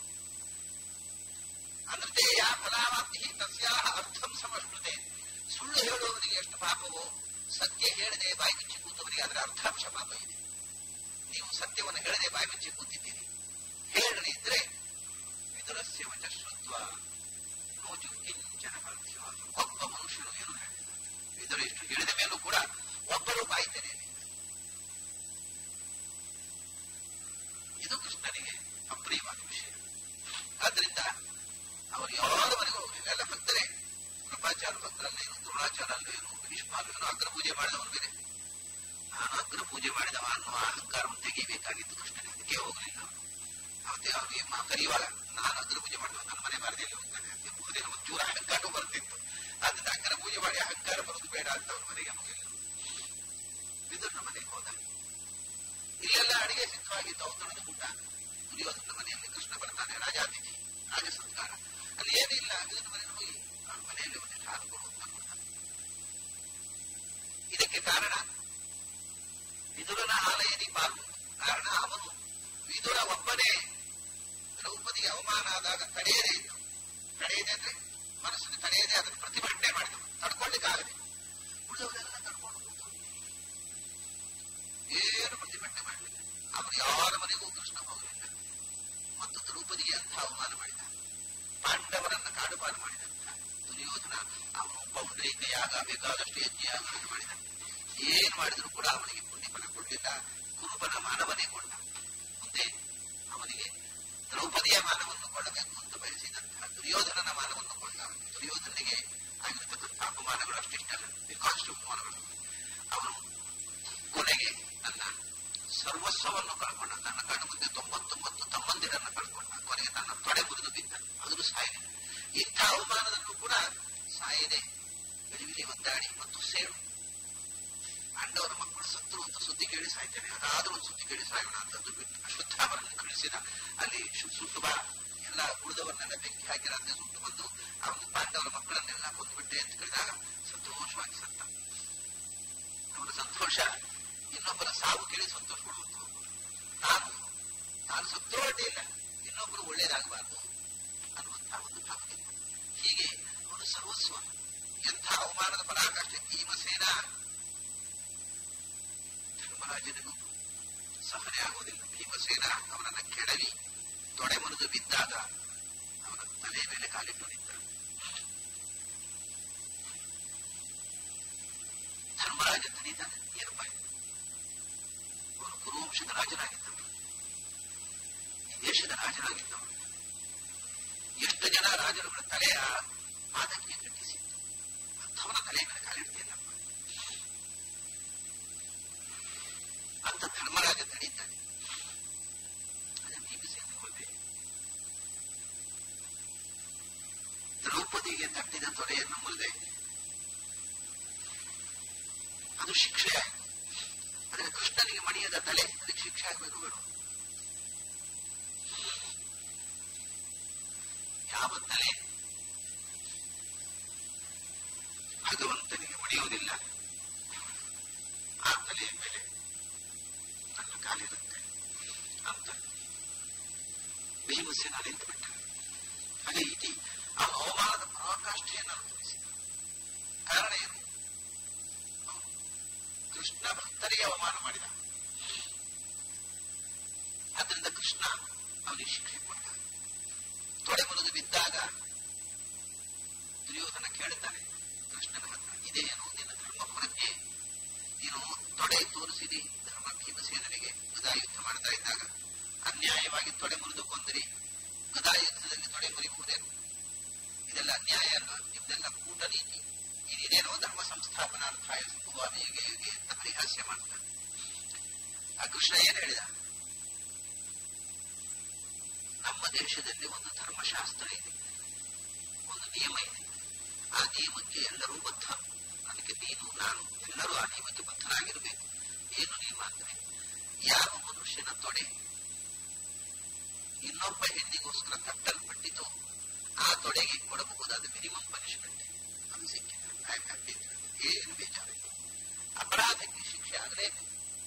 ಅಂದ್ರೆ ಯಾ ಫಲಾವಾಪ್ತಿ ತಸ್ಯಾಹ ಅರ್ಥಂ ಸಮಷ್ಣುತೆ ಸುಳ್ಳು ಹೇಳುವವನಿಗೆ ಎಷ್ಟು ಪಾಪವೋ ಸತ್ಯ ಹೇಳದೆ ಬಾಯಿ ಮುಚ್ಚಿ ಕೂತವನಿಗೆ ಅದರ ಅರ್ಥಾಂಶ ಪಾಪ ಇದೆ ನೀವು ಸತ್ಯವನ್ನು ಹೇಳದೆ ಬಾಯಿ ಮುಚ್ಚಿ ಕೂತಿದ್ದೀರಿ ಹೇಳ್ರಿ ಇದ್ರೆ ವಿದುರಸ್ಯ ವಚ ಶ್ರುತ್ವ ನೋಜು ಕಿಂಚನ ಫಲಸ್ಯ ಒಬ್ಬ ಮನುಷ್ಯನು ಏನು ಹೇಳಿದ ವಿದುರ ಇಷ್ಟು ಹೇಳಿದ ಮೇಲೂ ಕೂಡ ಒಬ್ಬರು ಬಾಯಿ ತೆರೆಯಲಿಲ್ಲ ಇದು ಕೃಷ್ಣನಿಗೆ ಅಪ್ರಿಯವಾದ ವಿಷಯ ಆದ್ರಿಂದ ಅವರು ಯಾರ ಮನೆಗೂ ಹೋಗಲಿಲ್ಲ ಎಲ್ಲ ಭಕ್ತರೇ ಕೃಪಾಚಾರ ಭಕ್ತರಲ್ಲೇನು ದ್ರೋಣಾಚಾರ ಅಲ್ಲೇನು ಭೀಷ್ಮಾಲ್ವೇನು ಅಗ್ರ ಪೂಜೆ ಮಾಡಿದವನು ಬೇರೆ ನಾನು ಅಗ್ರ ಪೂಜೆ ಮಾಡಿದವ ಅನ್ನುವ ಅಹಂಕಾರವನ್ನು ತೆಗಿಬೇಕಾಗಿತ್ತು ಕೃಷ್ಣನಿಗೆ ಅದಕ್ಕೆ ಹೋಗಲಿಲ್ಲ ಅವತ್ತೆ ಅವನಿಗೆ ಮಾ ಕರೆಯುವಾಗ ನಾನು ಅಗ್ರ ಪೂಜೆ ಮಾಡಿದವ ನನ್ನ ಮನೆ ಬಾರದಿಯಲ್ಲಿ ಹೋಗ್ತಾನೆ ಎಂಬುದೇ ನಮ್ಮ ಚೂರ ಅಹಂಕಾರ ಬರ್ತಿತ್ತು ಅದರಿಂದ ಅಗ್ರ ಪೂಜೆ ಮಾಡಿ ಅಹಂಕಾರ ಬರೋದು ಬೇಡ ಅಂತ ಅವ್ರ ಮನೆಗೆ ಹೋಗಿಲ್ಲ ವಿದುರ್ನ ಮನೆಗೆ ಹೋದ ಇಲ್ಲೆಲ್ಲ ಅಡಿಗೆ ಸಿದ್ಧವಾಗಿತ್ತು ಅವ್ರು ತೊಳೆದು ಊಟ ದುರ್ಯೋಧನ ಮನೆಯಲ್ಲಿ ಕೃಷ್ಣ ಬರ್ತಾನೆ ರಾಜಾತಿಥಿ ರಾಜ ಸತ್ಕಾರ ಅಲ್ಲಿ ಏನಿಲ್ಲ ವಿದುರ್ನ ಮನೆಗೆ ಹೋಗಿ ಅವ್ರ ಮನೆಯಲ್ಲಿ ಒಂದಿಷ್ಟು ಹಾಲು ಕೊಡುವುದು ಕೊಡ್ತಾನೆ ಇದಕ್ಕೆ ಕಾರಣ ವಿದುರನ ಆಲಯದಿ ಪಾಲು ಕಾರಣ ಅವನು ವಿದುರ ಒಬ್ಬನೇ ದ್ರೌಪದಿಗೆ ಅವಮಾನ ಆದಾಗ ತಡೆಯದೇ ಇದ್ದು ತಡೆಯದೆ ಅಂದ್ರೆ ಮನಸ್ಸಿನ ತಡೆಯದೆ ಅದನ್ನು ಪ್ರತಿಭಟನೆ ಮಾಡಿದವು ತಡ್ಕೊಳ್ಳಿಕ್ಕಾಗದೆ ಉಳಿದವರೆಲ್ಲ ತಡ್ಕೊಂಡು ಕೂತರು. ಏನು ಪ್ರತಿಭಟನೆ ಮಾಡಲಿಲ್ಲ ಅವನು ಯಾರ ಮನೆಗೂ ಕೃಷ್ಣ ಹೋಗಲಿಲ್ಲ ಮತ್ತು ದ್ರೌಪದಿಗೆ ಅಂಥ ಅವಮಾನ ಮಾಡಿದ ಪಾಂಡವರನ್ನ ಕಾಡುಪಾಡು ಮಾಡಿದಂತ ದುರ್ಯೋಧನ ಅವನು ಪೌಂಡ್ರಿಕ ಯಾಗ ಬೇಕಾದಷ್ಟು ಯಜ್ಞ ಯಾಗವನ್ನು ಮಾಡಿದ ಏನ್ ಮಾಡಿದ್ರು ಕೂಡ ಅವನಿಗೆ ಪುಣ್ಯ ಫಲ ಕೊಡಲಿಲ್ಲ ಕುರುಬನ ಮಾನವನೇ ಕೊಂಡ ಮುಂದೆ ಅವನಿಗೆ ದ್ರೌಪದಿಯ ಮಾನವನ್ನು ಕೊಳ್ಳಬೇಕು ಅಂತ ಬಯಸಿದಂತಹ ದುರ್ಯೋಧನನ ಮಾನವನ್ನು ಕೊಂಡ ದುರ್ಯೋಧನಿಗೆ ಆಗಿರತಕ್ಕಂಥ ಅಪಮಾನಗಳು ಅಷ್ಟಿಷ್ಟಲ್ಲ ಬೇಕಾದಷ್ಟು ಅಪಮಾನಗಳು ಅವನು ಕೊನೆಗೆ ತನ್ನ ಸರ್ವಸ್ವವನ್ನು ಕಳ್ಕೊಂಡ ತನ್ನ ಕಣ್ಣು ಮುಂದೆ ತೊಂಬತ್ತೊಂಬತ್ತು ತಮ್ಮಂದಿರನ್ನು ಕಳ್ಕೊಂಡ ಕೊನೆಗೆ ತನ್ನ ತೊಡೆ ಮುರಿದು ಬಿದ್ದ ಅದನ್ನು ಸಾಯದೆ ಇಂಥ ಅವಮಾನದಲ್ಲೂ ಕೂಡ ಸಾಯದೆ ಬೆಳಿವಿಲಿ ಒದ್ದಾಡಿ ಮತ್ತು ಸೇಡು ಪಾಂಡವರ ಮಕ್ಕಳು ಸತ್ರು ಅಂತ ಸುದ್ದಿ ಕೇಳಿ ಸಾಯ್ತೇನೆ ಅದಾದ್ರೂ ಒಂದು ಸುದ್ದಿ ಕೇಳಿ ಸಾಯೋಣ ಅಂತ ಅದು ಬಿಟ್ಟು ಅಶ್ವತ್ಥಾಮರನ್ನು ಕಳಿಸಿದ ಅಲ್ಲಿ ಶು- ಸುಟ್ಟು ಬಾ ಎಲ್ಲ ಉಳಿದವರನ್ನೆಲ್ಲ ಬೆಂಕಿ ಹಾಕಿ ರಾತ್ರಿ ಸುಟ್ಟು ಬಂದು ಅವನು ಪಾಂಡವರ ಮಕ್ಕಳನ್ನೆಲ್ಲ ಕೊಂದುಬಿಟ್ಟೆ ಅಂತ ಕೇಳಿದಾಗ ಸಂತೋಷವಾಗಿ ಸತ್ತ ಅವನ ಸಂತೋಷ ಇನ್ನೊಬ್ಬರ ಸಾವು ಕೇಳಿ ಸಂತೋಷ ಪಡುವಂತ ನಾನು ನಾನು ಸತ್ತೋಟೆ ಇಲ್ಲ ಇನ್ನೊಬ್ಬರು ಒಳ್ಳೇದಾಗಬಾರ್ದು ಅನ್ನುವಂತಹ ಒಂದು ಭಾವನೆ ಹೀಗೆ ಅವನು ಸರ್ವಸ್ವ ಎಂಥ ಅವಮಾನದ ಪರಾಕಾಷ್ಠೆ ಭೀಮಸೇನ ಧರ್ಮರಾಜನಿಗೂ ಸಹನೆ ಆಗುವುದಿಲ್ಲ ಭೀಮಸೇನ ಅವನನ್ನ ಕೆಡವಿ ತೊಡೆ ಮುರಿದು ಬಿದ್ದಾಗ ಅವನ ತಲೆ ಮೇಲೆ ಕಾಲಿಟ್ಟು ನಿಂತ ಧರ್ಮರಾಜ ತನೀತಾನೆ ಏನಪ್ಪ ಇದು? ಅವನು ಕುರುವಂಶದ ರಾಜನಾಗಿದ್ದವ ಈ ದೇಶದ ರಾಜನಾಗಿದ್ದವ ಎಷ್ಟು ಜನ ರಾಜರುಗಳ ತಲೆಯ ಪಾದಕ್ಕೆ ಕಟ್ಟಿಸಿತ್ತು ಅಂಥವನ ತಲೆ ಮೇಲೆ ಕಾಲಿಡ್ತಿಲ್ಲಪ್ಪ ಅಂತ ಧರ್ಮರಾಜ ತಡೀತಾನೆ ಅದೇ ಭೀಮಸೇನ ಹೋದೆ ದ್ರೌಪದಿಗೆ ತಟ್ಟಿದ ತೊಡೆಯನ್ನು ಮುರಿದೆ ಅದು ಶಿಕ್ಷೆ ಆಯಿತು ಆದರೆ ಕೃಷ್ಣನಿಗೆ ಮಣಿಯದ ತಲೆ ಅದಕ್ಕೆ ಶಿಕ್ಷೆ ಆಗಬೇಕು ಬೇಡ ಯಾವ ತಲೆ ಭಗವಂತನಿಗೆ ಮಣಿಯುವುದಿಲ್ಲ ಆ ತಲೆಯ ಮೇಲೆ ನನ್ನ ಕಾಲಿರುತ್ತೆ ಅಂತ ಭೀಮಸೇನ ನಿಂತು ಬಿಟ್ಟ ಅದೇ ರೀತಿ ಆ ಅವಮಾನದ ಪರಾಕಾಷ್ಠೆಯನ್ನು ಅನುಭವಿಸಿದ ಕಾರಣ ಏನು ಅವನು ಕೃಷ್ಣ ಭಕ್ತರಿಗೆ ಅವಮಾನ ಮಾಡಿದ ಆದ್ದರಿಂದ ಕೃಷ್ಣ ಅವನಿಗೆ ಶಿಕ್ಷೆ ಕೊಟ್ಟ ತೊಡೆ ಮುರಿದು ಬಿದ್ದಾಗ ದುರ್ಯೋಧನ ಕೇಳುತ್ತಾನೆ ಕೃಷ್ಣನ ಹತ್ರ ಇದೇನು ನಿನ್ನ ಧರ್ಮ ಪ್ರಜ್ಞೆ ನೀನು ತೊಡೆ ತೋರಿಸಿದಿ ಧರ್ಮ ಭೀಮಸೇನನಿಗೆ ಗದಾ ಯುದ್ಧ ಮಾಡ್ತಾ ಇದ್ದಾಗ ಅನ್ಯಾಯವಾಗಿ ತೊಡೆ ಮುರಿದು ಕೊಂದಿರಿ ಗದಾ ಯುದ್ಧದಲ್ಲಿ ತೊಡೆ ಮುರಿಬಹುದೇನು ಇದೆಲ್ಲ ಅನ್ಯಾಯ ಅಲ್ಲ ನಿಮ್ದೆಲ್ಲ ಕೂಟನೀತಿ ಇದೇನೋ ಧರ್ಮ ಸಂಸ್ಥಾಪನಾರ್ಥಾಯ ಭುವಾಮಿ ಯುಗೆ ಯುಗೆ ಅಂತ ಪರಿಹಾಸ್ಯ ಮಾಡ್ತಾನೆ ಆ ಕೃಷ್ಣ ಏನ್ ಹೇಳಿದ ನಮ್ಮ ದೇಶದಲ್ಲಿ ಒಂದು ಧರ್ಮಶಾಸ್ತ್ರ ಇದೆ ಒಂದು ನಿಯಮ ಇದೆ ಆ ನಿಯಮಕ್ಕೆ ಎಲ್ಲರೂ ಬದ್ಧ ಅದಕ್ಕೆ ನೀನು ನಾನು ಎಲ್ಲರೂ ಆ ನಿಯಮಕ್ಕೆ ಬದ್ಧರಾಗಿರಬೇಕು ಏನು ನಿಯಮ ಅಂದ್ರೆ ಯಾವ ಮನುಷ್ಯನ ತೊಡೆ ಇನ್ನೊಬ್ಬ ಹೆಣ್ಣಿಗೋಸ್ಕರ ಕಟ್ಟಲ್ಪಟ್ಟಿತು ಆ ತೊಡೆಗೆ ಕೊಡಬಹುದಾದ ಮಿನಿಮಮ್ ಪನಿಷ್ಮೆಂಟ್ ಅದು ಸಿಕ್ಕಿಲ್ಲ ಐ ಆಮ್ ಹ್ಯಾಪಿ ಏನು ಬೇಜಾರಿಲ್ಲ ಅಪರಾಧಕ್ಕೆ ಶಿಕ್ಷೆ ಆಗಲೇಬೇಕು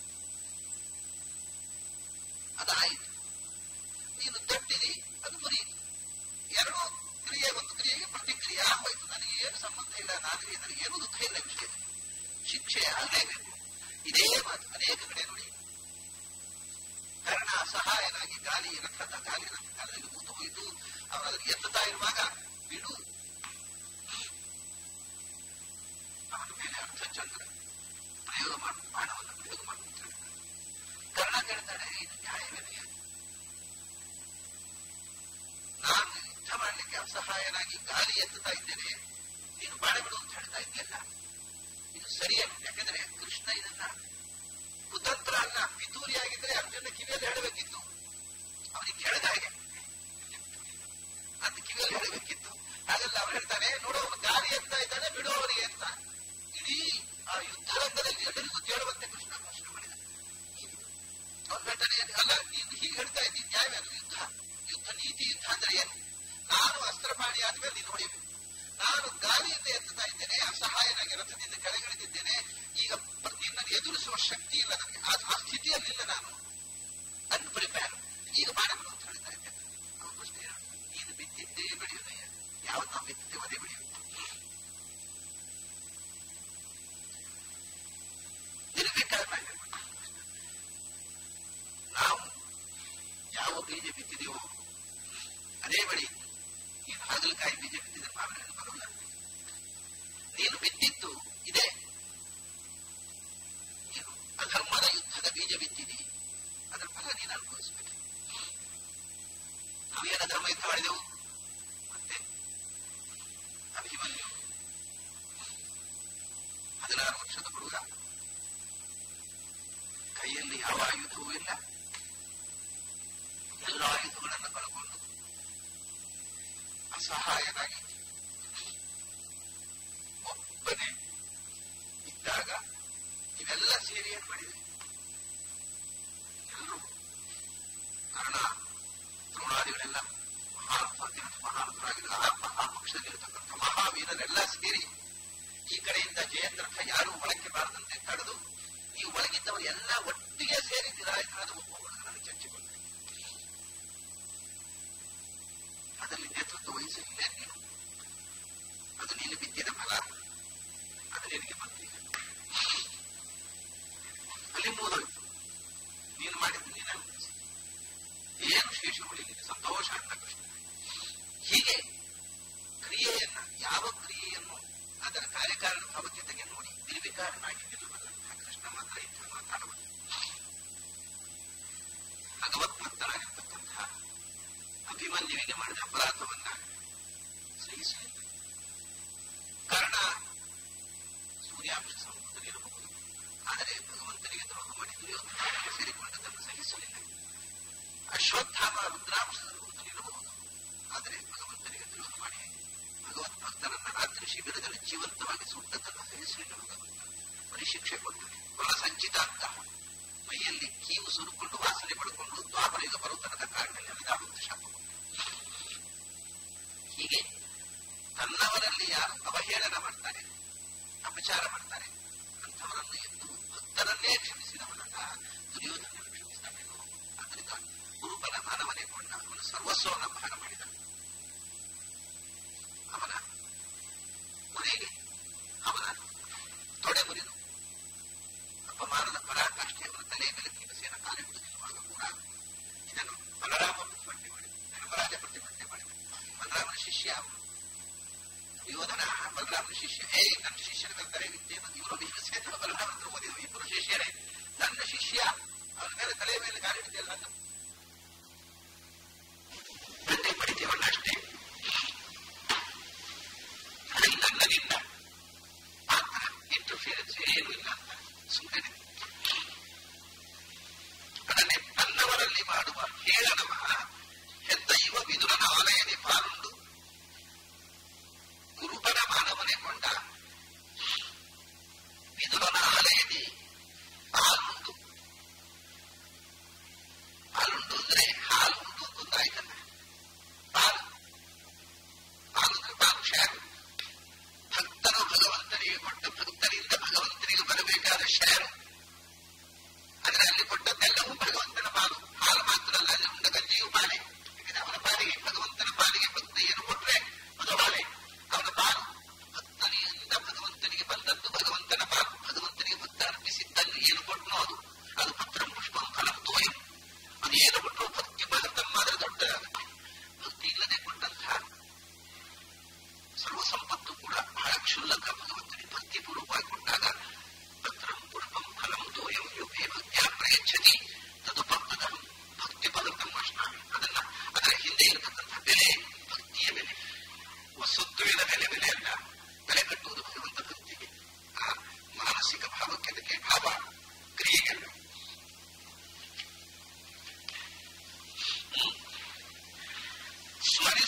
ಅದಾಯಿತು ನೀನು ತಟ್ಟಿದಿ ಅದು ಮುರಿಯಿತು ಎರಡು ಕ್ರಿಯೆ ಒಂದು ಕ್ರಿಯೆಗೆ ಪ್ರತಿಕ್ರಿಯೆ ಆಗೋಯ್ತು ನನಗೆ ಏನು ಸಂಬಂಧ ಇಲ್ಲ ನಾನು ನನಗೆ ಏನು ದುಃಖ ಇಲ್ಲ ವಿಷಯದಲ್ಲಿ ಶಿಕ್ಷೆ ಆಗಲೇಬೇಕು ಇದೇ ಮಾತು ಅನೇಕ ಕಡೆ ನೋಡಿ ಕರ್ಣ ಅಸಹಾಯನಾಗಿ ಗಾಲಿ ರಥದ ಗಾಲಿ ರಥ ಕಾಲದಲ್ಲಿ ಕೂತು ಹೋಯಿತು ಅವನು ಅದನ್ನು ಎತ್ತುತ್ತಾ ಇರುವಾಗ ಬಿಡು ಅವನ ಮೇಲೆ ಅರ್ಧಚಂದ್ರ ಪ್ರಯೋಗ ಮಾಡು ಬಾಣವನ್ನು ಪ್ರಯೋಗ ಮಾಡು ಅಂತ ಹೇಳ್ತಾನೆ. ಕರ್ಣ ಕೇಳ್ತಾನೆ ಇದು ನ್ಯಾಯವೇನೆಯ ನಾನು ಯುದ್ಧ ಮಾಡಲಿಕ್ಕೆ ಅಸಹಾಯನಾಗಿ ಗಾಲಿ ಎತ್ತುತ್ತಾ ಇದ್ದೇನೆ ನೀನು ಬಾಣ ಬಿಡು ಅಂತ ಹೇಳ್ತಾ ಇದೆಯಲ್ಲ ಇದು ಸರಿಯಲ್ಲ ಯಾಕಂದ್ರೆ ಕೃಷ್ಣ ಇದನ್ನ ಕುತಂತ್ರ ಅಲ್ಲ ಪಿತೂರಿ ಆಗಿದ್ರೆ ಅರ್ಜುನ ಕಿವಿಯಲ್ಲಿ ಹೇಳಬೇಕಿತ್ತು ಅವನಿಗೆ ಕೇಳದ ಹಾಗೆ ಅಂತ ಕಿವಿಯಲ್ಲಿ ಹೇಳಬೇಕಿತ್ತು ಹಾಗಲ್ಲ ಅವ್ರು ಹೇಳ್ತಾನೆ ನೋಡು ಅವ್ನು ಗಾಳಿ ಎತ್ತಾ ಇದ್ದಾನೆ ಬಿಡು ಅವನಿಗೆ ಅಂತ ಇಡೀ ಆ ಯುದ್ಧ ರಂಗದಲ್ಲಿ ಎಲ್ಲರಿಗೂ ಕೇಳುವಂತೆ ಕೃಷ್ಣ ಪ್ರಶ್ನೆ ಮಾಡಿದ ಅವ್ನು ಹೇಳ್ತಾನೆ ಅಲ್ಲ ನೀನು ಹೀಗೆ ಹೇಳ್ತಾ ಇದ್ದೀನಿ ನ್ಯಾಯವೇನು ಯುದ್ಧ ಯುದ್ಧ ನೀತಿ ಯುದ್ಧ ಅಂದ್ರೆ ಏನು ನಾನು ಅಸ್ತ್ರಪಾಣಿ ಆದ್ಮೇಲೆ ನೀನು ಹೊಡಿಬೇಕು ನಾನು ಗಾಳಿಯಿಂದ ಎತ್ತುತ್ತಾ ಇದ್ದೇನೆ ಅಸಹಾಯನಾಗಿ ರಥದಿಂದ ಕೆಳಗಿಳಿದಿದ್ದೇನೆ ಈಗ ಪ್ರ- ನಿನ್ನನ್ನು ಎದುರಿಸುವ ಶಕ್ತಿ ಇಲ್ಲ ನನಗೆ ಆ ಆ ಸ್ಥಿತಿಯಲ್ಲಿಲ್ಲ ನಾನು ಅನ್ಪ್ರಿಪೇರ್ ಈಗ ಮಾಡಬೇಕು ಅಂತ ಹೇಳ್ತಾ ಇದ್ದೇನೆ ಅವನು ಪ್ರಶ್ನೆ ಏನು? ನೀನು ಬಿತ್ತಿದ್ದೇ ಬೆಳೆಯೋದಯ್ಯ ಯಾವತ್ತು ನಾವು ಬಿತ್ತಿದ್ದೇವೆ ಅದೇ ಬೆಳೆಯೋದು ನಿನಗೆ ಬೇಕಾದ ಹಾಗೆ ಮಾಡು. ನಾವು ಯಾವ ಬೀಜ ಬಿತ್ತಿದೆಯೋ ಅದೇ ಬೆಳೆ ನೀನು ಹಾಗಲಕಾಯಿ ಬೀಜ ಬಿತ್ತಿದ್ರೆ ಮಾವಿನ ಹಣ್ಣು ಬರೋಲ್ಲ ನೀನು ಬಿತ್ತಿದ್ದು ಇದೆ ನೀನು ಅಧರ್ಮದ ಯುದ್ಧದ ಬೀಜ ಬಿತ್ತಿದಿ ಅದರ ಫಲ ನೀನು ಅನುಭವಿಸಬೇಕು ನಾವೇನು ಅಧರ್ಮ ಯುದ್ಧ ಮಾಡಿದೆವು ಮತ್ತೆ ಅಭಿಮನ್ಯು ಹದಿನಾರು ವರ್ಷದ ಹುಡುಗ ಕೈಯಲ್ಲಿ ಯಾವ ಆಯುಧವೂ ಇಲ್ಲ ಎಲ್ಲ ಆಯುಧಗಳನ್ನು ಕಳ್ಕೊಂಡು ಅಸಹಾಯನಾಗಿ ಒಬ್ಬನೇ ಇದ್ದಾಗ ಇವೆಲ್ಲ ಸೇರಿ ಏನ್ ಮಾಡಿದ್ರಿ ಎಲ್ಲರೂ ಕರ್ಣ ದ್ರೋಣಾದಿಗಳೆಲ್ಲ ಮಹಾ ಪಕ್ಷದಲ್ಲಿರತಕ್ಕಂಥ ಮಹಾವೀರರೆಲ್ಲ ಸೇರಿ ಈ ಕಡೆಯಿಂದ ಜಯದ್ರಥ ಯಾರು ಒಳಕ್ಕೆ ಬಾರದಂತೆ ತಡೆದು ಈ ಒಳಗಿದ್ದವರು ಎಲ್ಲ ಒಟ್ಟಿಗೆ ಸೇರಿ ನಿರಾಯುಧರಾದ ಒಬ್ಬ ಹುಡುಗನನ್ನು ಚರ್ಚಿಕೊಂಡ್ರು ಅದರಲ್ಲಿ ನೇತೃತ್ವ ವಹಿಸಲಿಲ್ಲ ನೀನು ಅದು ನೀನು ಬಿದ್ದಿದ ಫಲ ಅದು ನಿನಗೆ ಬಂದಿಲ್ಲ ಅಲ್ಲಿ ಮೂದೋಯ್ತು ನೀನು ಮಾಡಿದ್ದು ನೀನು ಅನುಭವಿಸಿ ಏನು ಶೇಷ ಉಳಿಲಿದೆ ಸಂತೋಷ ಅಂತ ಕೃಷ್ಣ ಹೀಗೆ ಕ್ರಿಯೆಯನ್ನ ಯಾವ ಕ್ರಿಯೆಯನ್ನು ಅದರ ಕಾರ್ಯಕಾರಣ ಭಾವಕ್ಯತೆಗೆ ನೋಡಿ ನಿರ್ವಿಕಾರನಾಗಿ ನಿಲ್ಲಬಲ್ಲ ಕೃಷ್ಣ ಮಾತ್ರ ಇಂಥ ಮಾತಾಡಬಹುದು ಭಗವತ್ ಭಕ್ತನಾಗಿರ್ತಕ್ಕಂತಹ ಅಭಿಮನ್ಯುವಿಗೆ ಮಾಡಿದ ಅಪರಾಧವನ್ನ ಸಹಿಸಲಿಲ್ಲ ಕಾರಣ ಸೂರ್ಯಾಂಶ ಸಮೂಹದಲ್ಲಿರಬಹುದು ಆದರೆ ಭಗವಂತನಿಗೆ ದ್ರೋಹ ಮಾಡಿ ದುರ್ಯೋಧನ ಸೇರಿಕೊಂಡದನ್ನು ಸಹಿಸಲಿಲ್ಲ ಅಶ್ವತ್ಥಾಮ ರುದ್ರಾಂಶ ಸಮೂಹದಲ್ಲಿರಬಹುದು ಆದರೆ ಭಗವಂತನಿಗೆ ವಿರೋಧ ಮಾಡಿ ಭಗವತ್ ಭಕ್ತರನ್ನ ರಾತ್ರಿ ಶಿಬಿರದಲ್ಲಿ ಜೀವಂತವಾಗಿ ಸುಟ್ಟದನ್ನು ಸಹಿಸಲಿಲ್ಲ ಭಗವಂತ ಪರಿಶಿಕ್ಷೆ ಕೊಟ್ಟರೆ ಬಹಳ ಸಂಚಿತಾಂತ ಮೈಯಲ್ಲಿ ಕೀವು ಸುರುಕೊಂಡು ವಾಸನೆ ಪಡ್ಕೊಂಡು ದ್ವಾಪರಯುಗ ಬರುತ್ತನದ ಕಾರಣದಲ್ಲಿ ಅಲೆದಾಡುವಂತ ಶಾಪ ಹೀಗೆ ತನ್ನವರಲ್ಲಿ ಯಾರು ಅವಹೇಳನ ಮಾಡ್ತಾರೆ ಅಪಚಾರ ಮಾಡ್ತಾರೆ ಅಂಥವರನ್ನು ಎಂದು ಭಕ್ತರನ್ನೇ ಕ್ಷಮಿಸಿದವನಲ್ಲ ದುರ್ಯೋಧನ ಕ್ಷಮಿಸಬೇಕು ಅದರಿಂದ ಗುರುಬಲ ಮಾನವನೇ ಕೊಂಡ ಅವನ ಸರ್ವಸ್ವವನ್ನು ಅಪಹಾರ ಮಾಡಿದ ಅವನ ಕೊನೆಗೆ ಅವನ ತೊಡೆ ಮುರಿದು ಅಪಮಾನದ ಪರಾಕಾಷ್ಠೆ ಅವನ ತಲೆಯ ಮೇಲೆ ಭೀಮಸೇನ ಕಾಲಿಟ್ಟು ನಿಲ್ಲುವಾಗ ಕೂಡ ಇದನ್ನು ಬಲರಾಮ ಪ್ರತಿಭಟನೆ ಮಾಡಿದ ಧರ್ಮರಾಜ ಪ್ರತಿಭಟನೆ ಮಾಡಿದ ಬಲರಾಮನ ಶಿಷ್ಯ ಅವನು ಯೋಧನ ಬಲರಾಮನ ಶಿಷ್ಯ ಹೇ ನನ್ನ ಶಿಷ್ಯನ ಕಲ್ತಾರೆ ವಿದ್ಯೆ ಮತ್ತು ಇವರು ಭೀಮಸೇನ ಬಲರಾಮನ ಓದಿದ ಇಬ್ಬರು ಶಿಷ್ಯರೇ ನನ್ನ ಶಿಷ್ಯ ಅವನ ಮೇಲೆ ತಲೆಯ ಮೇಲೆ ಕಾಲಿಟ್ಟಿದೆಯಲ್ಲ ಅಂತ